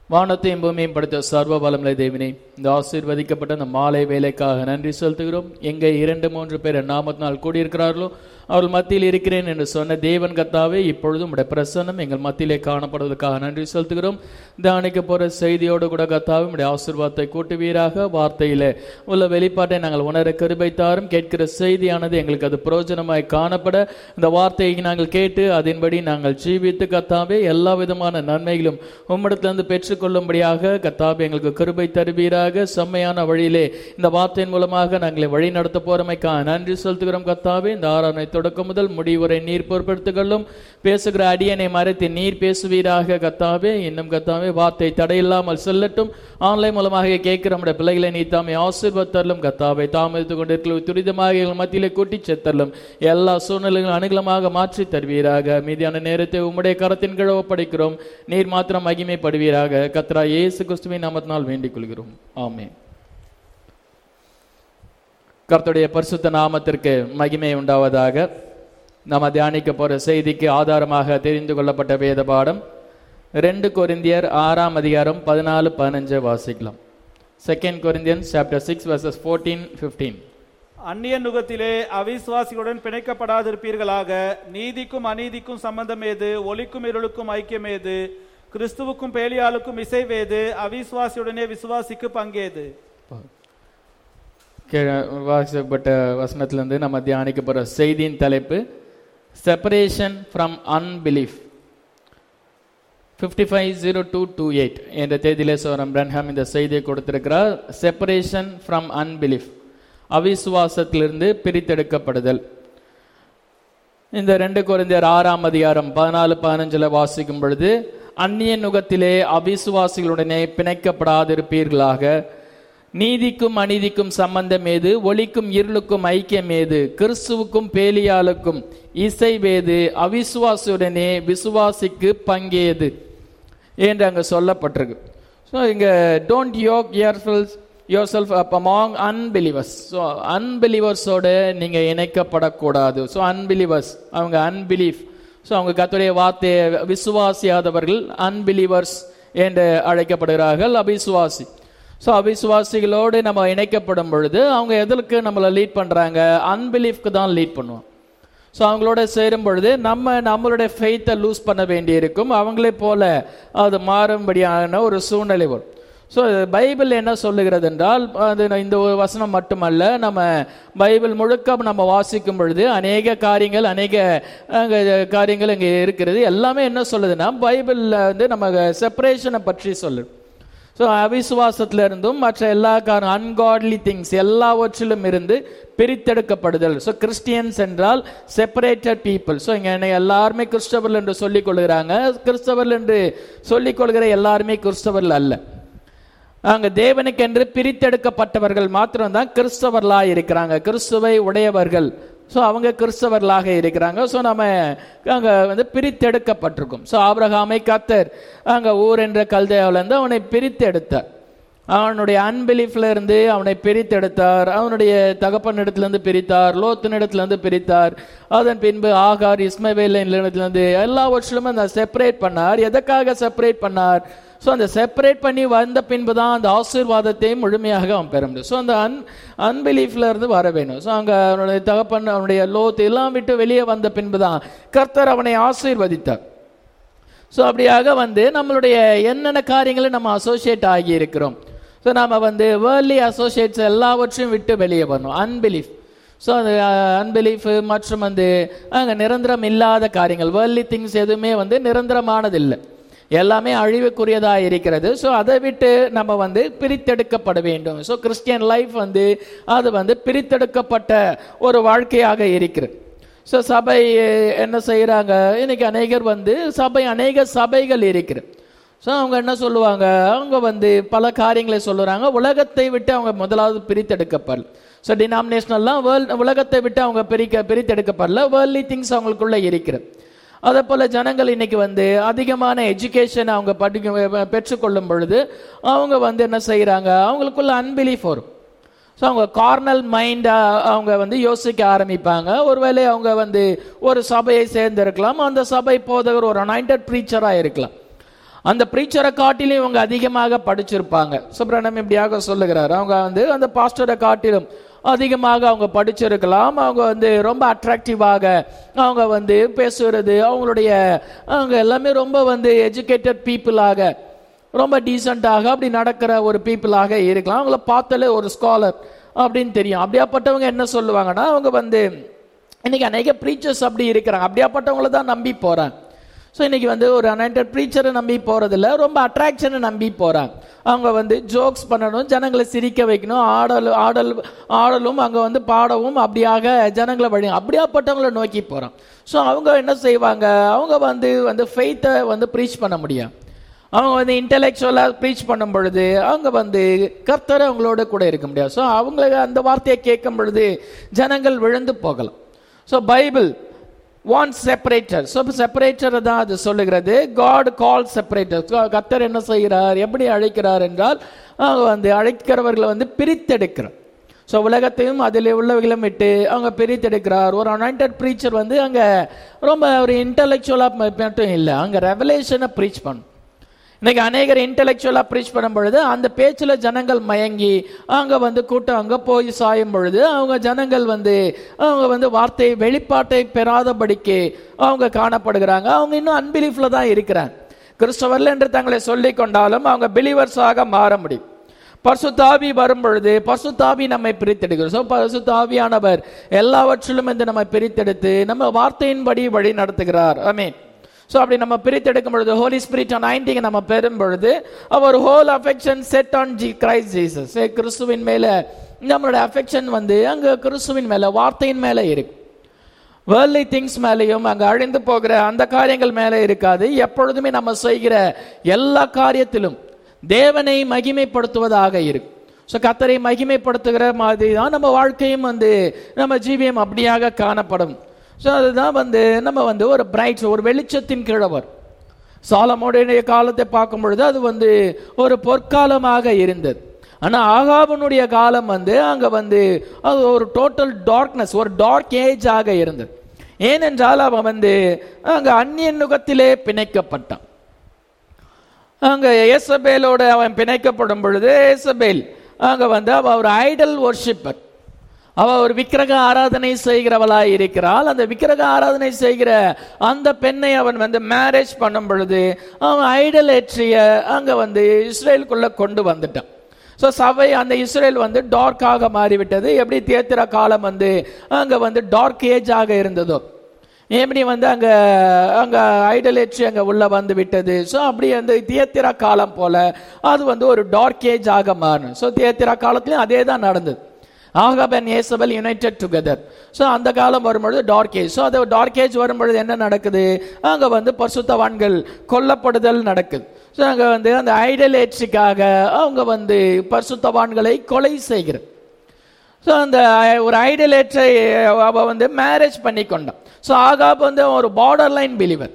வானத்தையும் பூமியும் படுத்த சர்வ வளமுள்ள தேவனே இந்த ஆசீர்வதிக்கப்பட்ட இந்த மாலை வேலைக்காக நன்றி செலுத்துகிறோம் எங்கே இரண்டு மூன்று பேர் நாமத்தினால் கூடியிருக்கிறார்களோ அவர்கள் மத்தியில் இருக்கிறேன் என்று சொன்ன தேவன் கத்தாவே இப்பொழுதும் உடைய பிரசன்னம் எங்கள் மத்தியிலே காணப்படுவதற்காக நன்றி செலுத்துகிறோம் தியானிக்க போற செய்தியோடு கூட கத்தாவே உடைய ஆசீர்வாதத்தை கூட்டுவீராக வார்த்தையிலே உள்ள வெளிப்பாட்டை நாங்கள் உணர கருபை தாரும் கேட்கிற செய்தியானது எங்களுக்கு அது பிரயோஜனமாய் காணப்பட இந்த வார்த்தையை நாங்கள் கேட்டு அதன்படி நாங்கள் ஜீவித்து கத்தாவே எல்லா விதமான நன்மைகளும் உம்மிடத்திலிருந்து பெற்றுக்கொள்ளும்படியாக கத்தாவே எங்களுக்கு கிருபை தருவீராக செம்மையான வழியிலே இந்த வார்த்தையின் மூலமாக நாங்களை வழி நடத்த போறமைக்கா நன்றி செலுத்துகிறோம் கத்தாவே இந்த ஆராதனை தொடக்கம் முதல் முடிவுரை நீர் பொறுப்படுத்திக் பேசுகிற அடியனை மறைத்து நீர் பேசுவீராக கத்தாவே இன்னும் கத்தாவே வார்த்தை தடையில்லாமல் செல்லட்டும் ஆன்லைன் மூலமாக கேட்கிற நம்முடைய பிள்ளைகளை நீ தாமே ஆசீர்வத்தரலும் கத்தாவை தாமதித்துக் கொண்டிருக்கிற துரிதமாக எங்கள் மத்தியிலே கூட்டி செத்தரலும் எல்லா சூழ்நிலைகளும் அனுகூலமாக மாற்றி தருவீராக மீதியான நேரத்தை உம்முடைய கரத்தின் கீழ் ஒப்படைக்கிறோம் நீர் மாத்திரம் மகிமைப்படுவீராக கத்ரா இயேசு கிறிஸ்துவின் நாமத்தினால் வேண்டிக் கொள்கிறோம் ஆமென் கர்த்தருடைய பரிசுத்த நாமத்திற்கு மகிமை உண்டாவதாக நாம் தியானிக்க போற செய்திக்கு ஆதாரமாக தெரிந்து கொள்ளப்பட்ட வேத பாடம் ரெண்டு கொரிந்தியர் ஆறாம் அதிகாரம் பதினாலு பதினஞ்சை வாசிக்கலாம் second Corinthians chapter six verses fourteen fifteen அந்நிய நுகத்திலே அவிசுவாசிகளுடன் பிணைக்கப்படாதிருப்பீர்களாக நீதிக்கும் அநீதிக்கும் சம்பந்தம் ஏது ஒளிக்கும் இருளுக்கும் ஐக்கியம் ஏது கிறிஸ்துவுக்கும் பேலியாளுக்கும் இசைவேது அவிசுவாசியுடனே விசுவாசிக்கு பங்கேது கீழே வாசிக்கப்பட்ட வசனத்திலிருந்து நம்ம தியானிக்க போற செய்தியின் தலைப்பு separation from unbelief fifty five zero two two eight என்ற தேதியிலே சோரம் பிரன்ஹாம் இந்த செய்தியை கொடுத்திருக்கிறார் செப்பரேஷன் ஃப்ரம் அன்பிலீஃப் அவிசுவாசத்திலிருந்து பிரித்தெடுக்கப்படுதல் இந்த ரெண்டு குறைந்தர் ஆறாம் அதிகாரம் பதினாலு பதினஞ்சுல வாசிக்கும் பொழுது அந்நிய நுகத்திலே அவிசுவாசிகளுடனே பிணைக்கப்படாதிருப்பீர்களாக நீதிக்கும் அநீதிக்கும் சம்பந்தம் ஏது ஒளிக்கும் இருளுக்கும் ஐக்கியம் ஏது கிறிஸ்துவுக்கும் பேலியாளுக்கும் இசைவேது அவிசுவாசியுடனே விசுவாசிக்கு பங்கேது என்று அங்க சொல்லப்பட்டிருக்கு ஸோ இங்க don't yoke yourselves your self up among unbelievers so அன்பிலிவர்ஸோட நீங்க இணைக்கப்படக்கூடாது ஸோ அன்பிலிவர்ஸ் அவங்க அன்பிலீஃப் ஸோ அவங்க கத்துடைய வார்த்தையை விசுவாசியாதவர்கள் அன்பிலிவர்ஸ் என்று அழைக்கப்படுகிறார்கள் அபிசுவாசி ஸோ அவிசுவாசிகளோடு நம்ம இணைக்கப்படும் பொழுது அவங்க எதற்கு நம்மளை லீட் பண்ணுறாங்க அன்பிலீஃப்க்கு தான் லீட் பண்ணுவோம் ஸோ அவங்களோட சேரும் பொழுது நம்ம நம்மளுடைய ஃபெய்த்தை லூஸ் பண்ண வேண்டியிருக்கும் அவங்களே போல அது மாறும்படியான ஒரு சூழ்நிலை வரும் ஸோ பைபிள் என்ன சொல்லுகிறது என்றால் அது இந்த ஒரு வசனம் மட்டுமல்ல நம்ம பைபிள் முழுக்க நம்ம வாசிக்கும் பொழுது அநேக காரியங்கள் அநேக அங்க காரியங்கள் இங்கே இருக்கிறது எல்லாமே என்ன சொல்லுதுன்னா பைபிளில் வந்து நம்ம செப்பரேஷனை பற்றி சொல்லுது ஸோ அவிசுவாசத்துல இருந்தும் மற்ற எல்லா காரணம் அன்காட்லி திங்ஸ் எல்லாவற்றிலும் இருந்து பிரித்தெடுக்கப்படுதல் ஸோ கிறிஸ்டியன்ஸ் என்றால் செப்பரேட்டட் பீப்புள் ஸோ இங்கே எல்லாருமே கிறிஸ்தவர்கள் என்று சொல்லிக் கொள்கிறாங்க கிறிஸ்தவர்கள் என்று சொல்லிக் கொள்கிற எல்லாருமே கிறிஸ்தவர்கள் அல்ல அங்க தேவனுக்கென்று பிரித்தெடுக்கப்பட்டவர்கள் மாத்திரம்தான் கிறிஸ்தவர்களாக இருக்கிறாங்க கிறிஸ்துவை உடையவர்கள் ஸோ அவங்க கிறிஸ்தவர்களாக இருக்கிறாங்க ஸோ நம்ம அங்கே வந்து பிரித்தெடுக்கப்பட்டிருக்கும் ஸோ ஆபிரகாமை கத்தர் அங்கே ஊர் என்ற கல்தையாவிலேருந்து அவனை பிரித்தெடுத்தார் அவனுடைய அன்பிலீஃப்ல இருந்து அவனை பிரித்தெடுத்தார் அவனுடைய தகப்பனிடத்திலிருந்து பிரித்தார் லோத்தினிடத்திலிருந்து பிரித்தார் அதன் பின்பு ஆகார் இஸ்மவேல் இடத்திலிருந்து எல்லாவற்றிலும் அந்த செப்பரேட் பண்ணார் எதற்காக செப்பரேட் பண்ணார் ஸோ அந்த செப்பரேட் பண்ணி வந்த பின்பு தான் அந்த ஆசீர்வாதத்தை முழுமையாக அவன் பெற முடியும் ஸோ அந்த அன் அன்பிலீஃப்ல இருந்து வர வேணும் ஸோ அங்கே அவனுடைய தகப்பன் அவனுடைய லோத் எல்லாம் விட்டு வெளியே வந்த பின்பு தான் கர்த்தர் அவனை ஆசீர்வதித்தார் ஸோ அப்படியாக வந்து நம்மளுடைய என்னென்ன காரியங்களை நம்ம அசோசியேட் ஆகி இருக்கிறோம் ஸோ நம்ம வந்து வேர்லி அசோசியேட்ஸ் எல்லாவற்றையும் விட்டு வெளியே வரணும் அன்பிலீஃப் ஸோ அந்த அன்பிலீஃப் மற்றும் வந்து அங்கே நிரந்தரம் இல்லாத காரியங்கள் வேர்லி திங்ஸ் எதுவுமே வந்து நிரந்தரமானதில்லை எல்லாமே அழிவுக்குரியதாக இருக்கிறது ஸோ அதை விட்டு நம்ம வந்து பிரித்தெடுக்கப்பட வேண்டும் ஸோ கிறிஸ்டியன் லைஃப் வந்து அது வந்து பிரித்தெடுக்கப்பட்ட ஒரு வாழ்க்கையாக இருக்கிறது ஸோ சபை என்ன செய்கிறாங்க இன்னைக்கு அநேகர் வந்து சபை அநேக சபைகள் இருக்கிறது ஸோ அவங்க என்ன சொல்லுவாங்க அவங்க வந்து பல காரியங்களை சொல்லுறாங்க உலகத்தை விட்டு அவங்க முதலாவது பிரித்தெடுக்கப்படல ஸோ டினாமினேஷனல்லாம் வேர்ல்ட் உலகத்தை விட்டு அவங்க பிரிக்க பிரித்தெடுக்கப்படல வேர்ல்ட்லி திங்ஸ் அவங்களுக்குள்ள இருக்கிறது அதே போல் ஜனங்கள் இன்னைக்கு வந்து அதிகமான எஜுகேஷன் அவங்க படிக்க பெற்றுக்கொள்ளும் பொழுது அவங்க வந்து என்ன செய்கிறாங்க அவங்களுக்குள்ள அன்பிலீஃப் வரும் ஸோ அவங்க கார்னல் மைண்டாக அவங்க வந்து யோசிக்க ஆரம்பிப்பாங்க ஒருவேளை அவங்க வந்து ஒரு சபையை சேர்ந்திருக்கலாம் அந்த சபை போதகர் ஒரு அனாயிண்டட் ப்ரீச்சராக இருக்கலாம் அந்த ப்ரீச்சரை காட்டிலும் இவங்க அதிகமாக படிச்சிருப்பாங்க சுப்பிரமணியம் இப்படியாக சொல்லுகிறார் அவங்க வந்து அந்த பாஸ்டரை காட்டிலும் அதிகமாக அவங்க படிச்சிருக்கலாம் அவங்க வந்து ரொம்ப அட்ராக்டிவாக அவங்க வந்து பேசுறது அவங்களுடைய அவங்க எல்லாமே ரொம்ப வந்து எஜுகேட்டட் பீப்புளாக ரொம்ப டீசெண்டாக அப்படி நடக்கிற ஒரு பீப்புளாக இருக்கலாம் அவங்கள பார்த்தாலே ஒரு ஸ்காலர் அப்படின்னு தெரியும் அப்படியாப்பட்டவங்க என்ன சொல்லுவாங்கன்னா அவங்க வந்து இன்னைக்கு அநேக ப்ரீச்சர்ஸ் அப்படி இருக்கிறாங்க அப்படியாப்பட்டவங்கள தான் நம்பி போறாங்க ஸோ இன்னைக்கு வந்து ஒரு அனண்டட் ப்ரீச்சரை நம்பி போறதில்ல ரொம்ப அட்ராக்ஷனை நம்பி போறாங்க அவங்க வந்து ஜோக்ஸ் பண்ணணும் ஜனங்களை சிரிக்க வைக்கணும் ஆடல் ஆடல் ஆடலும் அங்கே வந்து பாடவும் அப்படியாக ஜனங்களை வழி அப்படியாப்பட்டவங்கள நோக்கி போகிறான் ஸோ அவங்க என்ன செய்வாங்க அவங்க வந்து வந்து ஃபெய்த்தை வந்து ப்ரீச் பண்ண முடியும் அவங்க வந்து இன்டெலெக்சுவலாக ப்ரீச் பண்ணும் பொழுது அவங்க வந்து கர்த்தர் அவங்களோட கூட இருக்க முடியாது ஸோ அவங்களுக்கு அந்த வார்த்தையை கேட்கும் பொழுது ஜனங்கள் விழுந்து போகலாம் so Bible one separator so separator தான் அது சொல்லுகிறது காட் கால் செப்பரேட்டர் கர்த்தர் என்ன செய்கிறார் எப்படி அழைக்கிறார் என்றால் அவங்க வந்து அழைக்கிறவர்களை வந்து பிரித்தெடுக்கிறார் ஸோ உலகத்தையும் அதில் உள்ளவர்களும் விட்டு அவங்க பிரித்தெடுக்கிறார் ஒரு அனாயிண்டட் ப்ரீச்சர் வந்து அங்கே ரொம்ப ஒரு இன்டலெக்சுவலாக மட்டும் இல்லை அங்கே ரெவலேஷனை ப்ரீச் பண்ணும் இன்னைக்கு அநேகர் இன்டெலெக்சுவலாக ப்ரீச் பண்ணும் பொழுது அந்த பேச்சில் ஜனங்கள் மயங்கி அங்கே வந்து கூட்டம் அங்கே போய் சாயும் பொழுது அவங்க ஜனங்கள் வந்து அவங்க வந்து வார்த்தை வெளிப்பாட்டை பெறாதபடிக்கு அவங்க காணப்படுகிறாங்க அவங்க இன்னும் அன்பிலீஃபில் தான் இருக்கிறாங்க கிறிஸ்தவர்கள் என்று தங்களை சொல்லிக் கொண்டாலும் அவங்க பிலீவர்ஸாக மாற முடியும் பர்சுத்தாவி வரும் பொழுது பர்சுத்தாவி நம்மை பிரித்தெடுக்கிறோம் ஸோ பர்சுத்தாவியானவர் எல்லாவற்றிலும் இந்த நம்மை பிரித்தெடுத்து நம்ம வார்த்தையின்படி வழி நடத்துகிறார் ஆமீன் ஸோ அப்படி நம்ம பிரித்தெடுக்கும் பொழுது ஹோலி ஸ்பிரிட் நைன்டிங்க நம்ம பெறும் பொழுது அவர் whole affection set on the Christ Jesus கிறிஸ்துவின் மேல நம்மளோட அஃபெக்ஷன் வந்து அங்க கிறிஸ்துவின் மேல வார்த்தையின் மேல இருக்கு வேர்லி திங்ஸ் மேலேயும் அங்க அழிந்து போகிற அந்த காரியங்கள் மேலே இருக்காது எப்பொழுதுமே நம்ம செய்கிற எல்லா காரியத்திலும் தேவனை மகிமைப்படுத்துவதாக இருக்கு ஸோ கத்தரை மகிமைப்படுத்துகிற மாதிரி தான் நம்ம வாழ்க்கையும் வந்து நம்ம ஜீவியம் அப்படியாக காணப்படும் ஸோ அதுதான் வந்து நம்ம வந்து ஒரு பிரைட் ஒரு வெளிச்சத்தின் கிழவர் சாலமோடைய காலத்தை பார்க்கும் பொழுது அது வந்து ஒரு பொற்காலமாக இருந்தது ஆனா ஆகாபனுடைய காலம் வந்து அங்க வந்து அது ஒரு டோட்டல் டார்க்னஸ் ஒரு டார்க் ஏஜ் ஆக இருந்தது ஏனென்றால் அவன் வந்து அங்க அந்நிய நுகத்திலே பிணைக்கப்பட்டான் அங்க ஏசபேலோட அவன் பிணைக்கப்படும் பொழுது ஏசபேல் அங்க வந்து அவ ஒரு ஐடல் ஒர்ஷிப்பர் அவ ஒரு விக்கிரக ஆராதனை செய்கிறவளாய் இருக்கிறாள் அந்த விக்கிரக ஆராதனை செய்கிற அந்த பெண்ணை அவன் வந்து மேரேஜ் பண்ணும் பொழுது அவன் ஐடல் ஏற்றிய அங்க வந்து இஸ்ரேலுக்குள்ள கொண்டு வந்துட்டான் ஸோ சபை அந்த இஸ்ரேல் வந்து டார்க்காக மாறிவிட்டது எப்படி தேத்திர காலம் வந்து அங்க வந்து டார்க் ஏஜ் ஆக இருந்ததோ எப்படி வந்து அங்க அங்க ஐடலேட்ரி அங்க உள்ள வந்து விட்டது ஸோ அப்படி அந்த தியத்திரா காலம் போல அது வந்து ஒரு டார்க் ஏஜ் ஆக மாறும் ஸோ தியத்திரா காலத்திலும் அதே தான் நடந்தது ஆகாபன் ஏசபல் யுனைடெட் டுகெதர் ஸோ அந்த காலம் வரும்பொழுது டார்க் ஏஜ் ஸோ அது டார்க் ஏஜ் வரும்பொழுது என்ன நடக்குது அங்கே வந்து பசுத்தவான்கள் கொல்லப்படுதல் நடக்குது ஸோ அங்கே வந்து அந்த ஐடலேட்ரிக்காக அவங்க வந்து பரிசுத்தவான்களை கொலை செய்கிறது ஸோ அந்த ஒரு ஐடலேட்டரை அவ வந்து மேரேஜ் பண்ணி கொண்டான் ஸோ ஆகாப் வந்து அவன் ஒரு பார்டர் லைன் பிலிவர்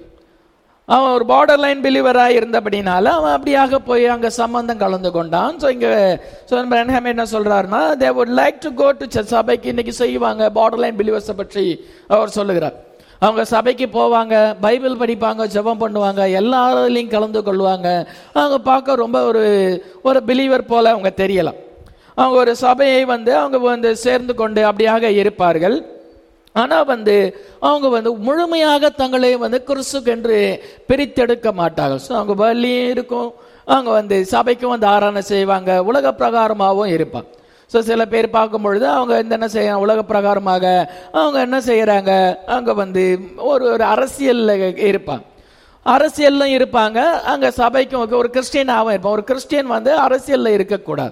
அவன் ஒரு பார்டர் லைன் பிலிவராக இருந்தபடினால அவன் அப்படியாக போய் அங்கே சம்பந்தம் கலந்து கொண்டான் ஸோ இங்கே ஸோ பிரன்ஹாம் என்ன சொல்றாருன்னா they would like to go to சபைக்கு இன்னைக்கு செய்வாங்க பார்டர் லைன் பிலிவர்ஸை பற்றி அவர் சொல்லுகிறார் அவங்க சபைக்கு போவாங்க பைபிள் படிப்பாங்க ஜெபம் பண்ணுவாங்க எல்லாரிலையும் கலந்து கொள்வாங்க அவங்க பார்க்க ரொம்ப ஒரு ஒரு பிலீவர் போல அவங்க தெரியலாம் அவங்க ஒரு சபையை வந்து அவங்க வந்து சேர்ந்து கொண்டு அப்படியாக இருப்பார்கள் ஆனால் வந்து அவங்க வந்து முழுமையாக தங்களை வந்து கிறிஸ்துக்கென்று பிரித்தெடுக்க மாட்டார்கள் ஸோ அவங்க வள்ளியும் இருக்கும் அவங்க வந்து சபைக்கும் வந்து ஆராதனை செய்வாங்க உலக பிரகாரமாகவும் இருப்பாங்க ஸோ சில பேர் பார்க்கும் பொழுது அவங்க இந்த என்ன செய்ய உலக பிரகாரமாக அவங்க என்ன செய்கிறாங்க அவங்க வந்து ஒரு ஒரு அரசியலில் இருப்பாங்க அரசியல்லும் இருப்பாங்க அங்கே சபைக்கும் ஒரு கிறிஸ்டியனாகவும் இருப்பான் ஒரு கிறிஸ்டியன் வந்து அரசியலில் இருக்கக்கூடாது